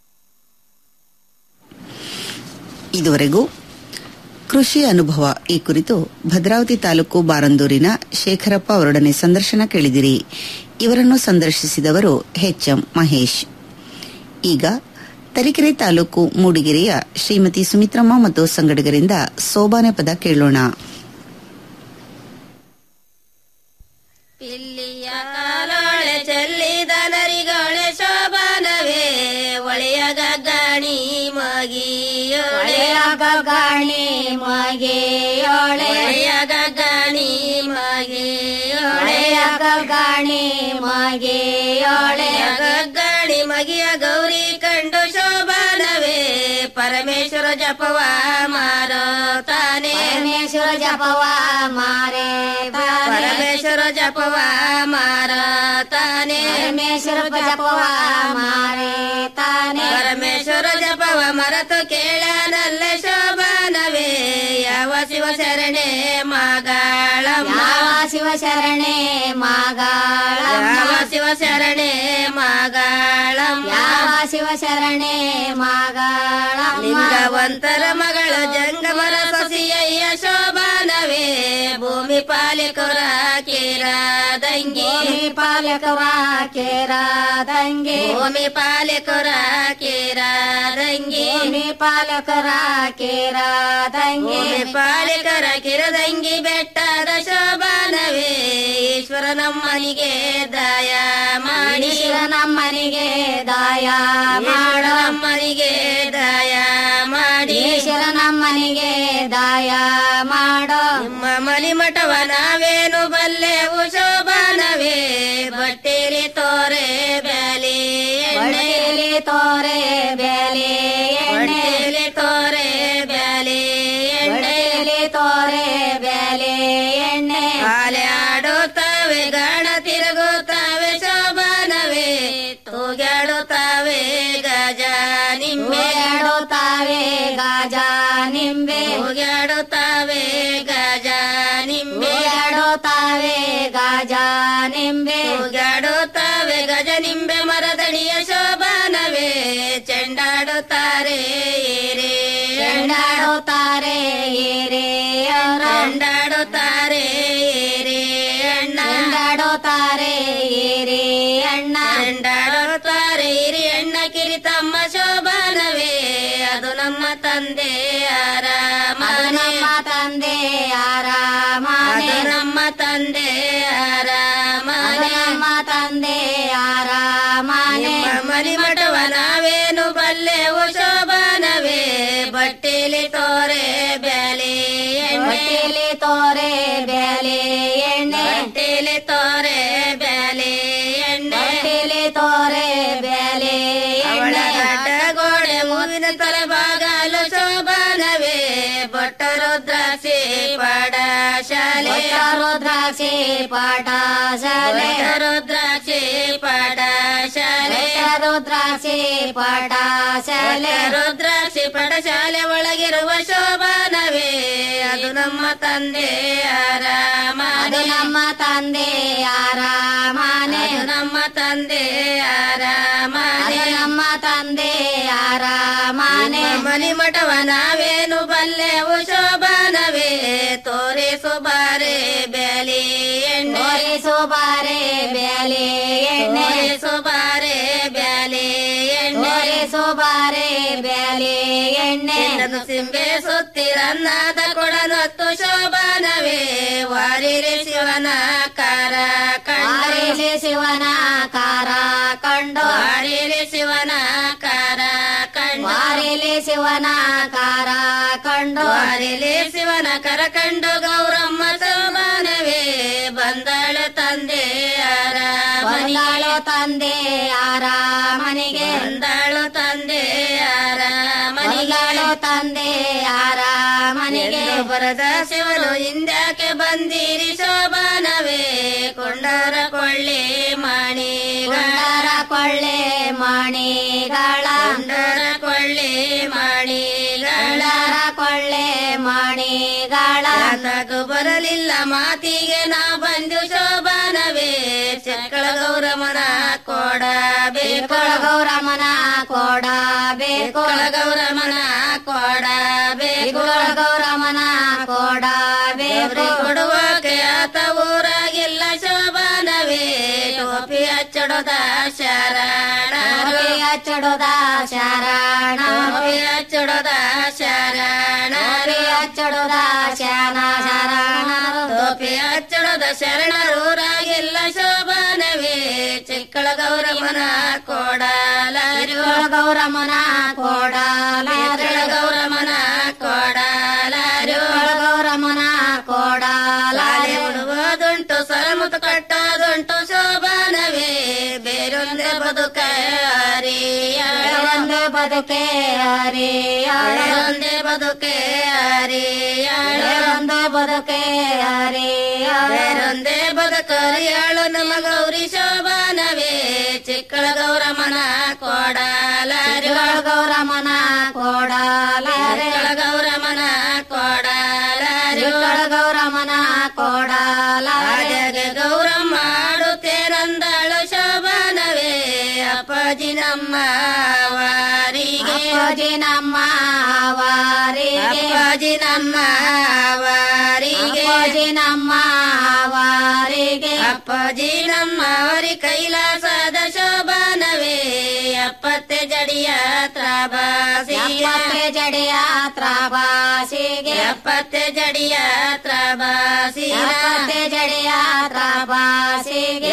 ಇದುವರೆಗೂ ಕೃಷಿ ಅನುಭವ ಈ ಕುರಿತು ಭದ್ರಾವತಿ ತಾಲೂಕು ಬಾರಂದೂರಿನ ಶೇಖರಪ್ಪ ಅವರೊಡನೆ ಸಂದರ್ಶನ ಕೇಳಿದಿರಿ ಇವರನ್ನು ಸಂದರ್ಶಿಸಿದವರು ಎಂ ಮಹೇಶ್ ಈಗ ತರೀಕೆರೆ ತಾಲೂಕು ಮೂಡಿಗೆರೆಯ ಶ್ರೀಮತಿ ಸುಮಿತ್ರಮ್ಮ ಮತ್ತು ಸಂಗಡಿಗರಿಂದ ಸೋಬಾನೆ ಪದ ಕೇಳೋಣ ಪಿಲ್ಲಿಯ ಕಾಲೊಳೆ ಚೆಲ್ಲಿದ ನರಿಗೊಳೆ ಶೋಭಾನವೇ ಒಳೆಯ ಗಗ್ಗಾಣಿ ಮಗಿಯೋಳೆ ಗಗ್ಗಾಣಿ ಮಗೆಯೋಳೆ ಗಗ್ಗಾಣಿ ಮಗೆಯೋಳೆ ಗಗ್ಗಾಣಿ ಮಗೆಯೋಳೆ ಗಗ್ಗಾಣಿ ಮಗಿಯ ಗೌರಿ ಕಂಡು ಶೋಭಾನವೇ ಪರಮೇಶ್ವರ ಜಪವ ಮಾರೋ ತಾನೇ ಪರಮೇಶ್ವರ ಜಪವ ಮಾರೇ ಪರಮೇಶ್ವರ ಜಪವ ಮಾರ ತಾನೇ ಪರಮೇಶ್ವರ ಜಪವ ಮಾರೇ ತಾನೇ ಪರಮೇಶ್ವರ ಜಪವ ಮರತು ಕೇಳನಲ್ಲ ಶೋಭಾನವೇ ಯಾವ ಶಿವ ಶರಣೆ ಮಾಗಾಳಮ್ಮ ಯಾವ ಶಿವ ಶರಣೆ ಮಾಗಾಳಮ್ಮ ಯಾವ ಶಿವ ಶರಣೆ ಮಾಗಾಳಮ್ಮ ಯಾವ ಶಿವ ಶರಣೆ ಮಾಗಾಳಮ್ಮ ಲಿಂಗವಂತರ ಮಗಳು ಜಂಗಮರ ಸೊಸಿಯಯ್ಯ ಶೋಭಾನವೇ ಭೂಮಿ ಪಾಲಕರ ಕೇರಾದಂಗೆ ಭೂಮಿ ಪಾಲಕರ ಕೇರಾದಂಗೆ ಭೂಮಿ ಪಾಲಕರ ಕೇರಾದಂಗೆ ಭೂಮಿ ಪಾಲಕರ ಕೇರಾದಂಗೆ ಪಾಲಕರ ಕಿರದಂಗಿ ಬೆಟ್ಟದ ಶೋಭಾನವೇ ಈಶ್ವರ ನಮ್ಮನಿಗೆ ದಯ ಮಾಡಿ ನಮ್ಮನಿಗೆ ದಯ ಮಾಡ ನಮ್ಮನಿಗೆ ದಯ ಮಾಡಿ ಈಶ್ವರ ಮನಿಗೆ ದಾಯ ಮಾಡೋ ನಿಮ್ಮ ಮನಿ ಮಠವ ನಾವೇನು ಬಲ್ಲೆವು ಶೋಭಾನವೇ ಬಟ್ಟೆಲಿ ತೋರೆ ಬ್ಯಾಲಿ ಎಣ್ಣೆಲಿ ತೋರೆ ಬ್ಯಾಲಿ ಎಣ್ಣೆಲಿ ತೋರೆ ಬ್ಯಾಲಿ ಎಣ್ಣೆಲಿ ತೋರೆ ಬ್ಯಾಲಿ ಎಣ್ಣೆ ಕಾಲೆ ಆಡುತ್ತವೆ ಗಣ ತಿರುಗುತ್ತವೆ ಶೋಭಾನವೇ ತೂಗಾಡುತ್ತವೆ ಗಜ ನಿಂಬೆ ಆಡುತ್ತವೆ ಗಜ ನಿಂಬೆ ತೂಗಾಡುತ್ತವೆ ಗಜ ನಿಂಬೆ ಆಡುತ್ತವೆ ಗಜ ನಿಂಬೆ ತೂಗಾಡುತ್ತವೆ ಗಜ ನಿಂಬೆ ಮರದಡಿಯ ಶೋಭಾನವೇ ಚೆಂಡಾಡುತ್ತಾರೆ ಏರೇ ಚೆಂಡಾಡುತ್ತಾರೆ ಏರೇ ಚೆಂಡಾಡುತ್ತಾರೆ ಏರೇ ಅಣ್ಣ ಚೆಂಡಾಡುತ್ತಾರೆ ಏರೇ ಅಣ್ಣ ಚೆಂಡಾಡುತ್ತಾರೆ ಏರಿ ಅಣ್ಣ ಕಿರಿತಮ್ಮ ಶೋಭಾನವೇ ಅದು ನಮ್ಮ ತಂದೆ ಆರಾಮನೆ ನಮ್ಮ ತಂದೆ ಆರಾಮನೆ ನಮ್ಮ ತಂದೆ ಆರಾಮನೆ ನಮ್ಮ ತಂದೆ ಆರಾಮನೆ ಮನಿ ಮಠವ ನಾವೇನು ಬಲ್ಲೆವು ಶೋಭಾನವೇ ಬಟ್ಟೆಲಿ ತೋರೆ ಬ್ಯಾಲೆ ಬಟ್ಟೆಲಿ ತೋರೆ ಬ್ಯಾಲೆ ಎಣ್ಣೆ ಬಟ್ಟೆಲಿ ತೋರೆ ಬ್ಯಾಲೆ ಎಣ್ಣೆ ಬಟ್ಟೆಲಿ ತೋರೆ ಬ್ಯಾಲೆ ಎಣ್ಣೆ ಗಡ್ಡ ಗೋಡೆ ಮೂವಿನ ತಲೆ ಬಾಗಲು ಶೋಭಾನವೇ ಬಟ್ಟ ರುದ್ರಾಕ್ಷಿ ಪಾಡ ಶಾಲೆ ರುದ್ರಾಕ್ಷಿ ಪಾಠ ಶಾಲೆ ರುದ್ರಾಕ್ಷಿ ಪಾಠ ಶಾಲೆ ರುದ್ರಾಕ್ಷಿ ಪಾಠ ಶಾಲೆ ರುದ್ರಾಕ್ಷಿ ಪಾಠಶಾಲೆ ಒಳಗಿರುವ ಶೋಭಾನವೇ ಅದು ನಮ್ಮ ತಂದೆ ಆರಾಮನೆ ನಮ್ಮ ತಂದೆ ಆರಾಮನೆ ನಮ್ಮ ತಂದೆ ಆರಾಮನೆ ನಮ್ಮ ತಂದೆ ಆರಾಮನೆ ಮನಿ ಮಠವ ನಾವೇನು ಬಲ್ಲೆವು ಶೋಭಾನವೇ ತೋರಿಸು ಬಾರೆ ಬ್ಯಾಲಿ ಎಣ್ಣೆ ತೋರಿಸು ಬಾರೆ ಬ್ಯಾಲಿ ಎಣ್ಣೆ ತೋರಿಸು ಬಾರೆ ಬ್ಯಾಲಿ ಎಣ್ಣೆ ತೋರಿಸು ಬಾರೆ ಬ್ಯಾಲಿ ಎಣ್ಣೆ ಸಿಂಬೆ ಸುತ್ತಿರನ್ನಾದ ಕೊಡನೊತ್ತು ಶೋಭಾನವೇ ವಾರಿರೆ ಶಿವನ ಕಾರ ಕಂಡಿರೆ ಶಿವನ ಕಾರ ಕಂಡು ವಾರಿರೆ ಶಿವನ ಕಾರ ಕಂಡು ವಾರಿಲೆ ಶಿವನ ಕಾರ ಕಂಡು ವಾರಿಲೆ ಶಿವನ ಕರ ಕಂಡು ಗೌರಮ್ಮ ಶೋಭಾನವೇ ಬಂದಳು ತಂದೆ ಬಂದಾಳು ತಂದೆ ಆರಾಮನಿಗೆ ಬಂದಾಳು ತಂದೆ ಆರಾಮನಿಗಾಳು ತಂದೆ ಆರಾಮನಿಗೆ ಬರದ ಶಿವನು ಹಿಂದ್ಯಾಕೆ ಬಂದಿರಿ ಶೋಭಾನವೇ ಕೊಂಡರ ಕೊಳ್ಳೆ ಮಣಿ ಕೊಂಡರ ಕೊಳ್ಳೆ ಮಣಿಗಳ ಕೊಂಡರ ಕೊಳ್ಳೆ ಮಣಿಗಳ ಕೊಳ್ಳೆ ಮಣಿಗಳ ತಗು ಬರಲಿಲ್ಲ ಮಾತಿಗೆ ನಾ ಬಂದು ಶೋಭಾನವೇ ಚಕ್ಕಳ ಗೌರಮನ ಕೊಡಬೇಕು ಗೌರಮನ ಕೊಡಬೇಕು ಗೌರಮನ ಕೊಡಬೇಕು ಗೌರಮನ ಕೊಡಬೇಕು ಕೊಡುವಕ್ಕೆ ಆತ ಊರಾಗಿಲ್ಲ ಶೋಭಾನವೇ ಟೋಪಿ ಹಚ್ಚಡೋದ ಶರಣ ಟೋಪಿ ಹಚ್ಚಡೋದ ಶರಣ ಟೋಪಿ ಹಚ್ಚಡೋದ ಶರಣ ಟೋಪಿ ಹಚ್ಚಡೋದ ಶನ ಶರಣ ಟೋಪಿ ಹಚ್ಚಡೋದ ಶರಣರೂರಾಗಿಲ್ಲ ಶೋಭಾನವೇ ಚಿಕ್ಕಳ ಗೌರಮನ ಕೊಡಲ ಗೌರಮನ ಕೊಡಲ ಗೌರಮನ ಕೊಡಲ ಗೌರಮನ ಕೊಡಲ ಉಡುವುದುಂಟು ಸರಮುತ ಕಟ್ಟೋದುಂಟು ಶೋಭಾನವೇ ಬೇರೊಂದೇ ಬದುಕ ಒಂದೇ ಬದುಕೆ ಹರಿಯ ಒಂದೇ ಬದುಕೆ ಹರಿಯ ಒಂದೇ ಬದುಕೆ ಹರಿಯ ಬೇರೊಂದೇ ಬದುಕರಿಯಾಳು ನಮ್ಮ ಗೌರಿ ಶೋಭಾನವೇ ಚಿಕ್ಕಳ ಗೌರಮನ ಕೊಡಲ ಗೌರಮನ ಕೊಡಲ ಗೌರಮನ ಕೊಡಲ ಗೌರಮನ ಕೊಡಲ ಗೌರಮ್ಮ ಮಾಡುತ್ತೇನಂದಳು ಶೋಭಾನವೇ ಅಪ್ಪಾಜಿ ನಮ್ಮ ವಾರಿಗೆ ಅಪ್ಪಾಜಿ ನಮ್ಮ ವಾರಿಗೆ ಅಪ್ಪಾಜಿ ನಮ್ಮ ವಾರಿಗೆ ಅಪ್ಪಾಜಿ ನಮ್ಮ ವಾರಿಗೆ ಅಪ್ಪಾಜಿ ನಮ್ಮ ಅವರಿ ಕೈಲಾಸದ ಶೋಭಾನವೇ ಎಪ್ಪತ್ತೆ ಜಡಿಯ ತ್ರಾಬಾಸಿ ಜಡಿಯ ತ್ರಾಬಾಸಿಗೆ ಎಪ್ಪತ್ತೆ ಜಡಿಯ ತ್ರಾಬಾಸಿ ಎಪ್ಪತ್ತೆ ಜಡಿಯ ತ್ರಾಬಾಸಿಗೆ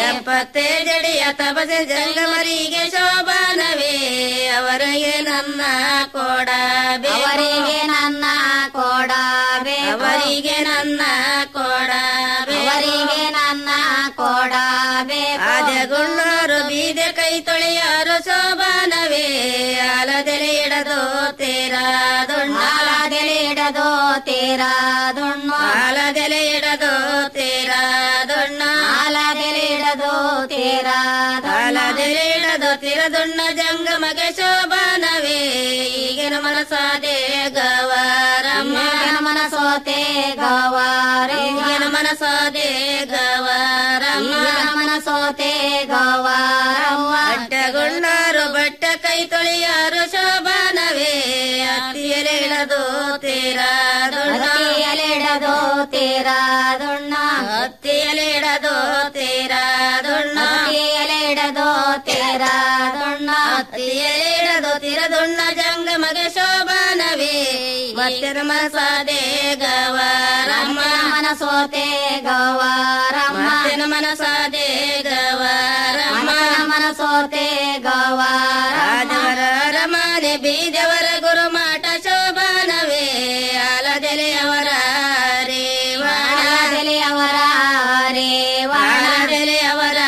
ಎಪ್ಪತ್ತೇ ಜಡಿಯ ತಪಸೆ ಜಂಗಮರಿಗೆ ಶೋಭಾನವೇ ಅವರಿಗೆ ನನ್ನ ಕೊಡಬೇ ಅವರಿಗೆ ನನ್ನ ಕೊಡಬೇ ಅವರಿಗೆ ನನ್ನ ಕೊಡಬೇ ಅವರಿಗೆ ನನ್ನ ಕೊಡಬೇ ಆಜಗುಳ್ಳೋರು ಬೀದೆ ಕೈ ತೊಳೆಯಾರು ಶೋಭಾನವೇ ಆಲದೆಲೆ ಇಡದು ತೇರಾ ದುಣ್ಣ ಆಲದೆಲೆ ಇಡದು ತೇರಾ ದುಣ್ಣ ಆಲದೆಲೆ ಇಡದು ತೇರಾ ದುಣ್ಣ ಆಲದೆಲೆ ಇಡದು ತೇರಾ ಆಲದೆಲೆ ಇಡದು ತೀರ ದುಣ್ಣ ಜಂಗಮಗೆ ಶೋಭಾನವೇ ಈಗಿನ ಮನಸಾದೆ ಗವಾರಮ್ಮ ಈಗಿನ ಮನಸೋತೆ ಗವಾರ ಈಗಿನ ಮನಸಾದೆ ಗವಾರಮ್ಮ ಈಗಿನ ಮನಸೋತೆ ಗವಾರಮ್ಮ ಅಡ್ಡಗುಳ್ಳಾರು ಬಟ್ಟ ಕೈ ತೊಳೆಯಾರು ಶೋಭಾನವೇ ಅತ್ತಿಯಲೆ ಇಳದು ತೇರಾ ದುಣ್ಣ ಅತ್ತಿಯಲೆಡದು ತೇರಾ ದುಣ್ಣ ಅತ್ತಿಯಲೆಡದು ತೇರಾ ದುಣ್ಣ ಅತ್ತಿಯಲೆಡದು ತೇರಾ ದುಣ್ಣ ಅತ್ತಿಯಲೆಡದು ತೀರ ದುಣ್ಣ ಜಂಗಮಗೆ ಶೋಭಾನವೇ ಮತ್ತೆ ಮನಸಾದೆ ಗವಾರಮ್ಮ ಮನಸೋತೆ ಗವಾರಮ್ಮ ಮತ್ತೆ ಮನಸಾದೆ ಗವಾರಮ್ಮ ಮನಸೋತೆ ಗವಾರ ರಮನೆ ಬೀದವರ ಗುರುಮಾಟ ಶೋಭಾನವೇ ಆಲದೆಲೆಯವರ ರೇವಾಣದೆಲೆಯವರ ರೇವಾಣದೆಲೆಯವರ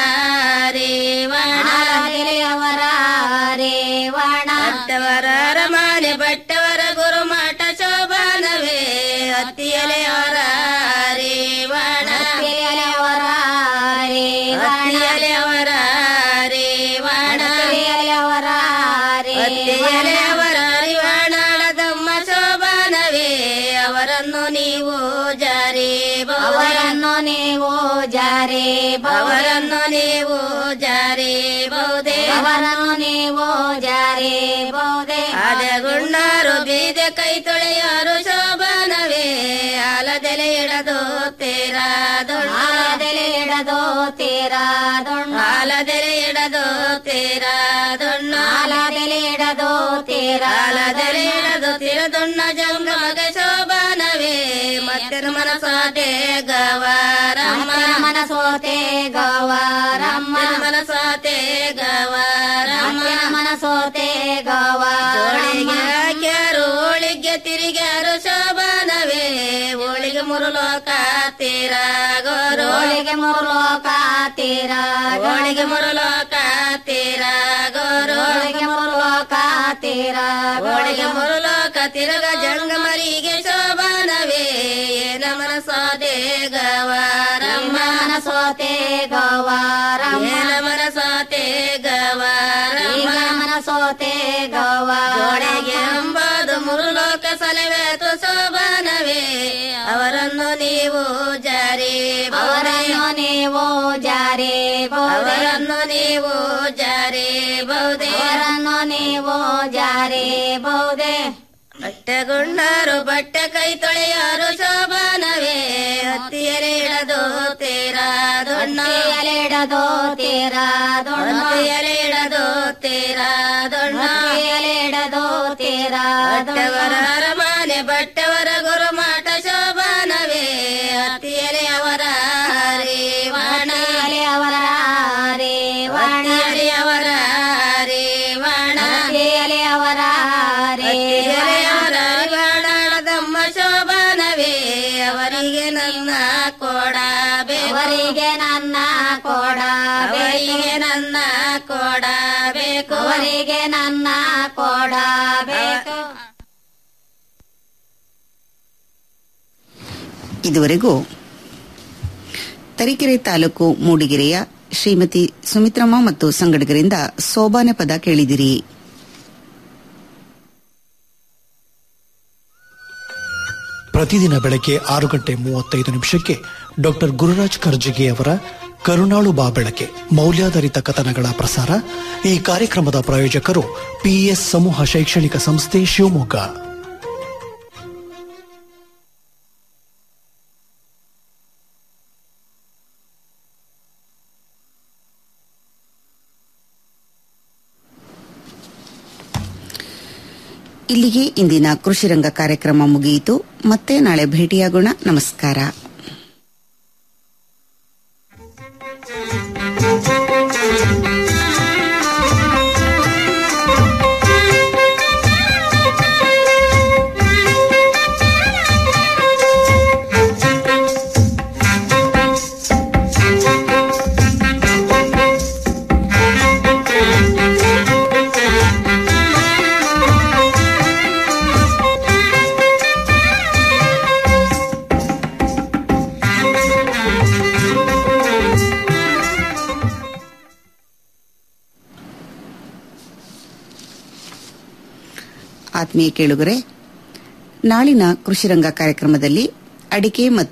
ರೇವಾಣದೆಲೆಯವರ ರೇವಾಣ ಭಟ್ಟವರ ರಮನೆ ಭಟ್ಟವರ ಗುರುಮಾಟ ಶೋಭಾನವೇ ಅತ್ತಿಯಲೆಯವರ ರೇವಾಣ ಅತ್ತಿಯಲೆಯವರ ರೇವಾಣ ರೇವಾಣ ರೇವಾಣ ಅತ್ತೆಯಲೆಯವರ ರಿವಾಣಾಳದಮ್ಮ ಶೋಭಾನವೇ ಅವರನ್ನು ನೀವು ಜಾರಿ ಅವರನ್ನು ನೀವು ಜಾರಿ ಅವರನ್ನು ನೀವು ಜಾರಿ ಬಹುದೇ ಅವರನ್ನು ನೀವು ಜಾರಿ ಬಹುದೇ ಆದಗುಣ್ಣಾರು ಬೀದೆ ಕೈ ತೊಳೆಯಾರು ಶೋಭಾನವೇ ಆಲದೆಲೆ ಇಡದು ತೇರಾ ಆಲದೆಲೆ ಇಡದು ತೇರಾ ಆಲದೆಲೆ ಇಡದು ತೇರಾ ದೊಣ್ಣ ಆಲದೆಲೆ ಇಡದು ತೇರಾ ಆಲದೆಲೆ ಇಡದು ತೀರ ದೊಣ್ಣ ಜಂಗಮಗ ಶೋಭಾನವೇ ಮತ್ತೆ ಮನಸಾದೆ ಗವಾರಮ್ಮ ಮನಸೋತೆ ಗವಾರಮ್ಮ ಮನಸಾತೆ ಗವಾರಮ್ಮ ಮನಸೋತೆ ಗವಾರೊಳಿಗೆ ಹಾಕ್ಯಾರು ಹೋಳಿಗೆ ತಿರುಗ್ಯಾರು ಶೋಭಾನವೇ ಹೋಳಿಗೆ ಮುರುಲೋಕ ತೀರಾಗೋರು ಹೋಳಿಗೆ ಮುರುಲೋಕ ತೀರಾಗೋಳಿಗೆ ಮುರುಲೋಕ ತೀರಾಗೋರು ಹೋಳಿಗೆ ಮುರುಲೋಕ ತೀರಾಗೋಳಿಗೆ ಮುರುಲೋಕ ತಿರುಗ ಜಂಗಮರಿಗೆ ಶೋಭಾನವೇ ಏನ ಮನಸೋದೆ ಗವಾರಮ್ಮ ಮನಸೋತೆ ಗವಾರಮ್ಮ ಏನ ಮನಸೋತೆ ಗವಾರಮ್ಮ ಮನಸೋತೆ ಗವಾರಿಗೆ ಎಂಬುದು ಮುರುಲೋಕ ಸಲವೇತು ಶೋಭಾನವೇ ಅವರನ್ನು ನೀವು ಜಾರಿ ಅವರನ್ನು ನೀವು ಜಾರಿ ಅವರನ್ನು ನೀವು ಜಾರಿ ಬಹುದೇ ಅವರನ್ನು ನೀವು ಜಾರಿ ಬಹುದೇ ಬಟ್ಟೆಗುಂಡಾರು ಬಟ್ಟೆ ಕೈ ತೊಳೆಯಾರು ಶೋಭಾನವೇ ಹತ್ತಿಯಲೆ ಇಡದು ತೇರಾ ದೊಣ್ಣ ಇಡದು ತೇರಾ ದೊಣ್ಣ ಇಡದು ತೇರಾ ದೊಣ್ಣ ಇಡದು ತೇರಾ ಬಟ್ಟೆವರ ಅರಮನೆ ಬಟ್ಟೆವರ ಗುರುಮಾಟ ಶೋಭಾನವೇ ಹತ್ತಿಯಲೆ ಅವರ ರೇವಾಣ ಅವರ ರೇವಾಣ ಅವರ ರೇವಾಣ ಅವರ ರೇವಾಣ ರೇವಾಣದಮ್ಮ ಶೋಭಾನವೇ ಅವರಿಗೆ ನನ್ನ ಕೊಡಬೇ ಅವರಿಗೆ ನನ್ನ ಕೊಡಬೇ ನನ್ನ ಕೊಡಬೇಕು ಅವರಿಗೆ ನನ್ನ ಕೊಡಬೇಕು ಇದುವರೆಗೂ ತರೀಕೆರೆ ತಾಲೂಕು ಮೂಡಿಗೆರೆಯ ಶ್ರೀಮತಿ ಸುಮಿತ್ರಮ್ಮ ಮತ್ತು ಸಂಗಡಿಗರಿಂದ ಸೋಬಾನೆ ಪದ ಕೇಳಿದಿರಿ ಪ್ರತಿದಿನ ಬೆಳಗ್ಗೆ ಆರು ಗಂಟೆ ಮೂವತ್ತೈದು ನಿಮಿಷಕ್ಕೆ ಡಾಕ್ಟರ್ ಗುರುರಾಜ್ ಕರ್ಜಿಗೆ ಅವರ ಕರುಣಾಳು ಬಾ ಬೆಳಕೆ ಮೌಲ್ಯಾಧಾರಿತ ಕಥನಗಳ ಪ್ರಸಾರ ಈ ಕಾರ್ಯಕ್ರಮದ ಪ್ರಾಯೋಜಕರು ಪಿಎಸ್ ಸಮೂಹ ಶೈಕ್ಷಣಿಕ ಸಂಸ್ಥೆ ಶಿವಮೊಗ್ಗ ಇಲ್ಲಿಗೆ ಇಂದಿನ ಕೃಷಿರಂಗ ಕಾರ್ಯಕ್ರಮ ಮುಗಿಯಿತು ಮತ್ತೆ ನಾಳೆ ಭೇಟಿಯಾಗೋಣ ನಮಸ್ಕಾರ ಆತ್ಮೀಯ ಕೇಳುಗರೆ ನಾಳಿನ ಕೃಷಿರಂಗ ಕಾರ್ಯಕ್ರಮದಲ್ಲಿ ಅಡಿಕೆ ಮತ್ತು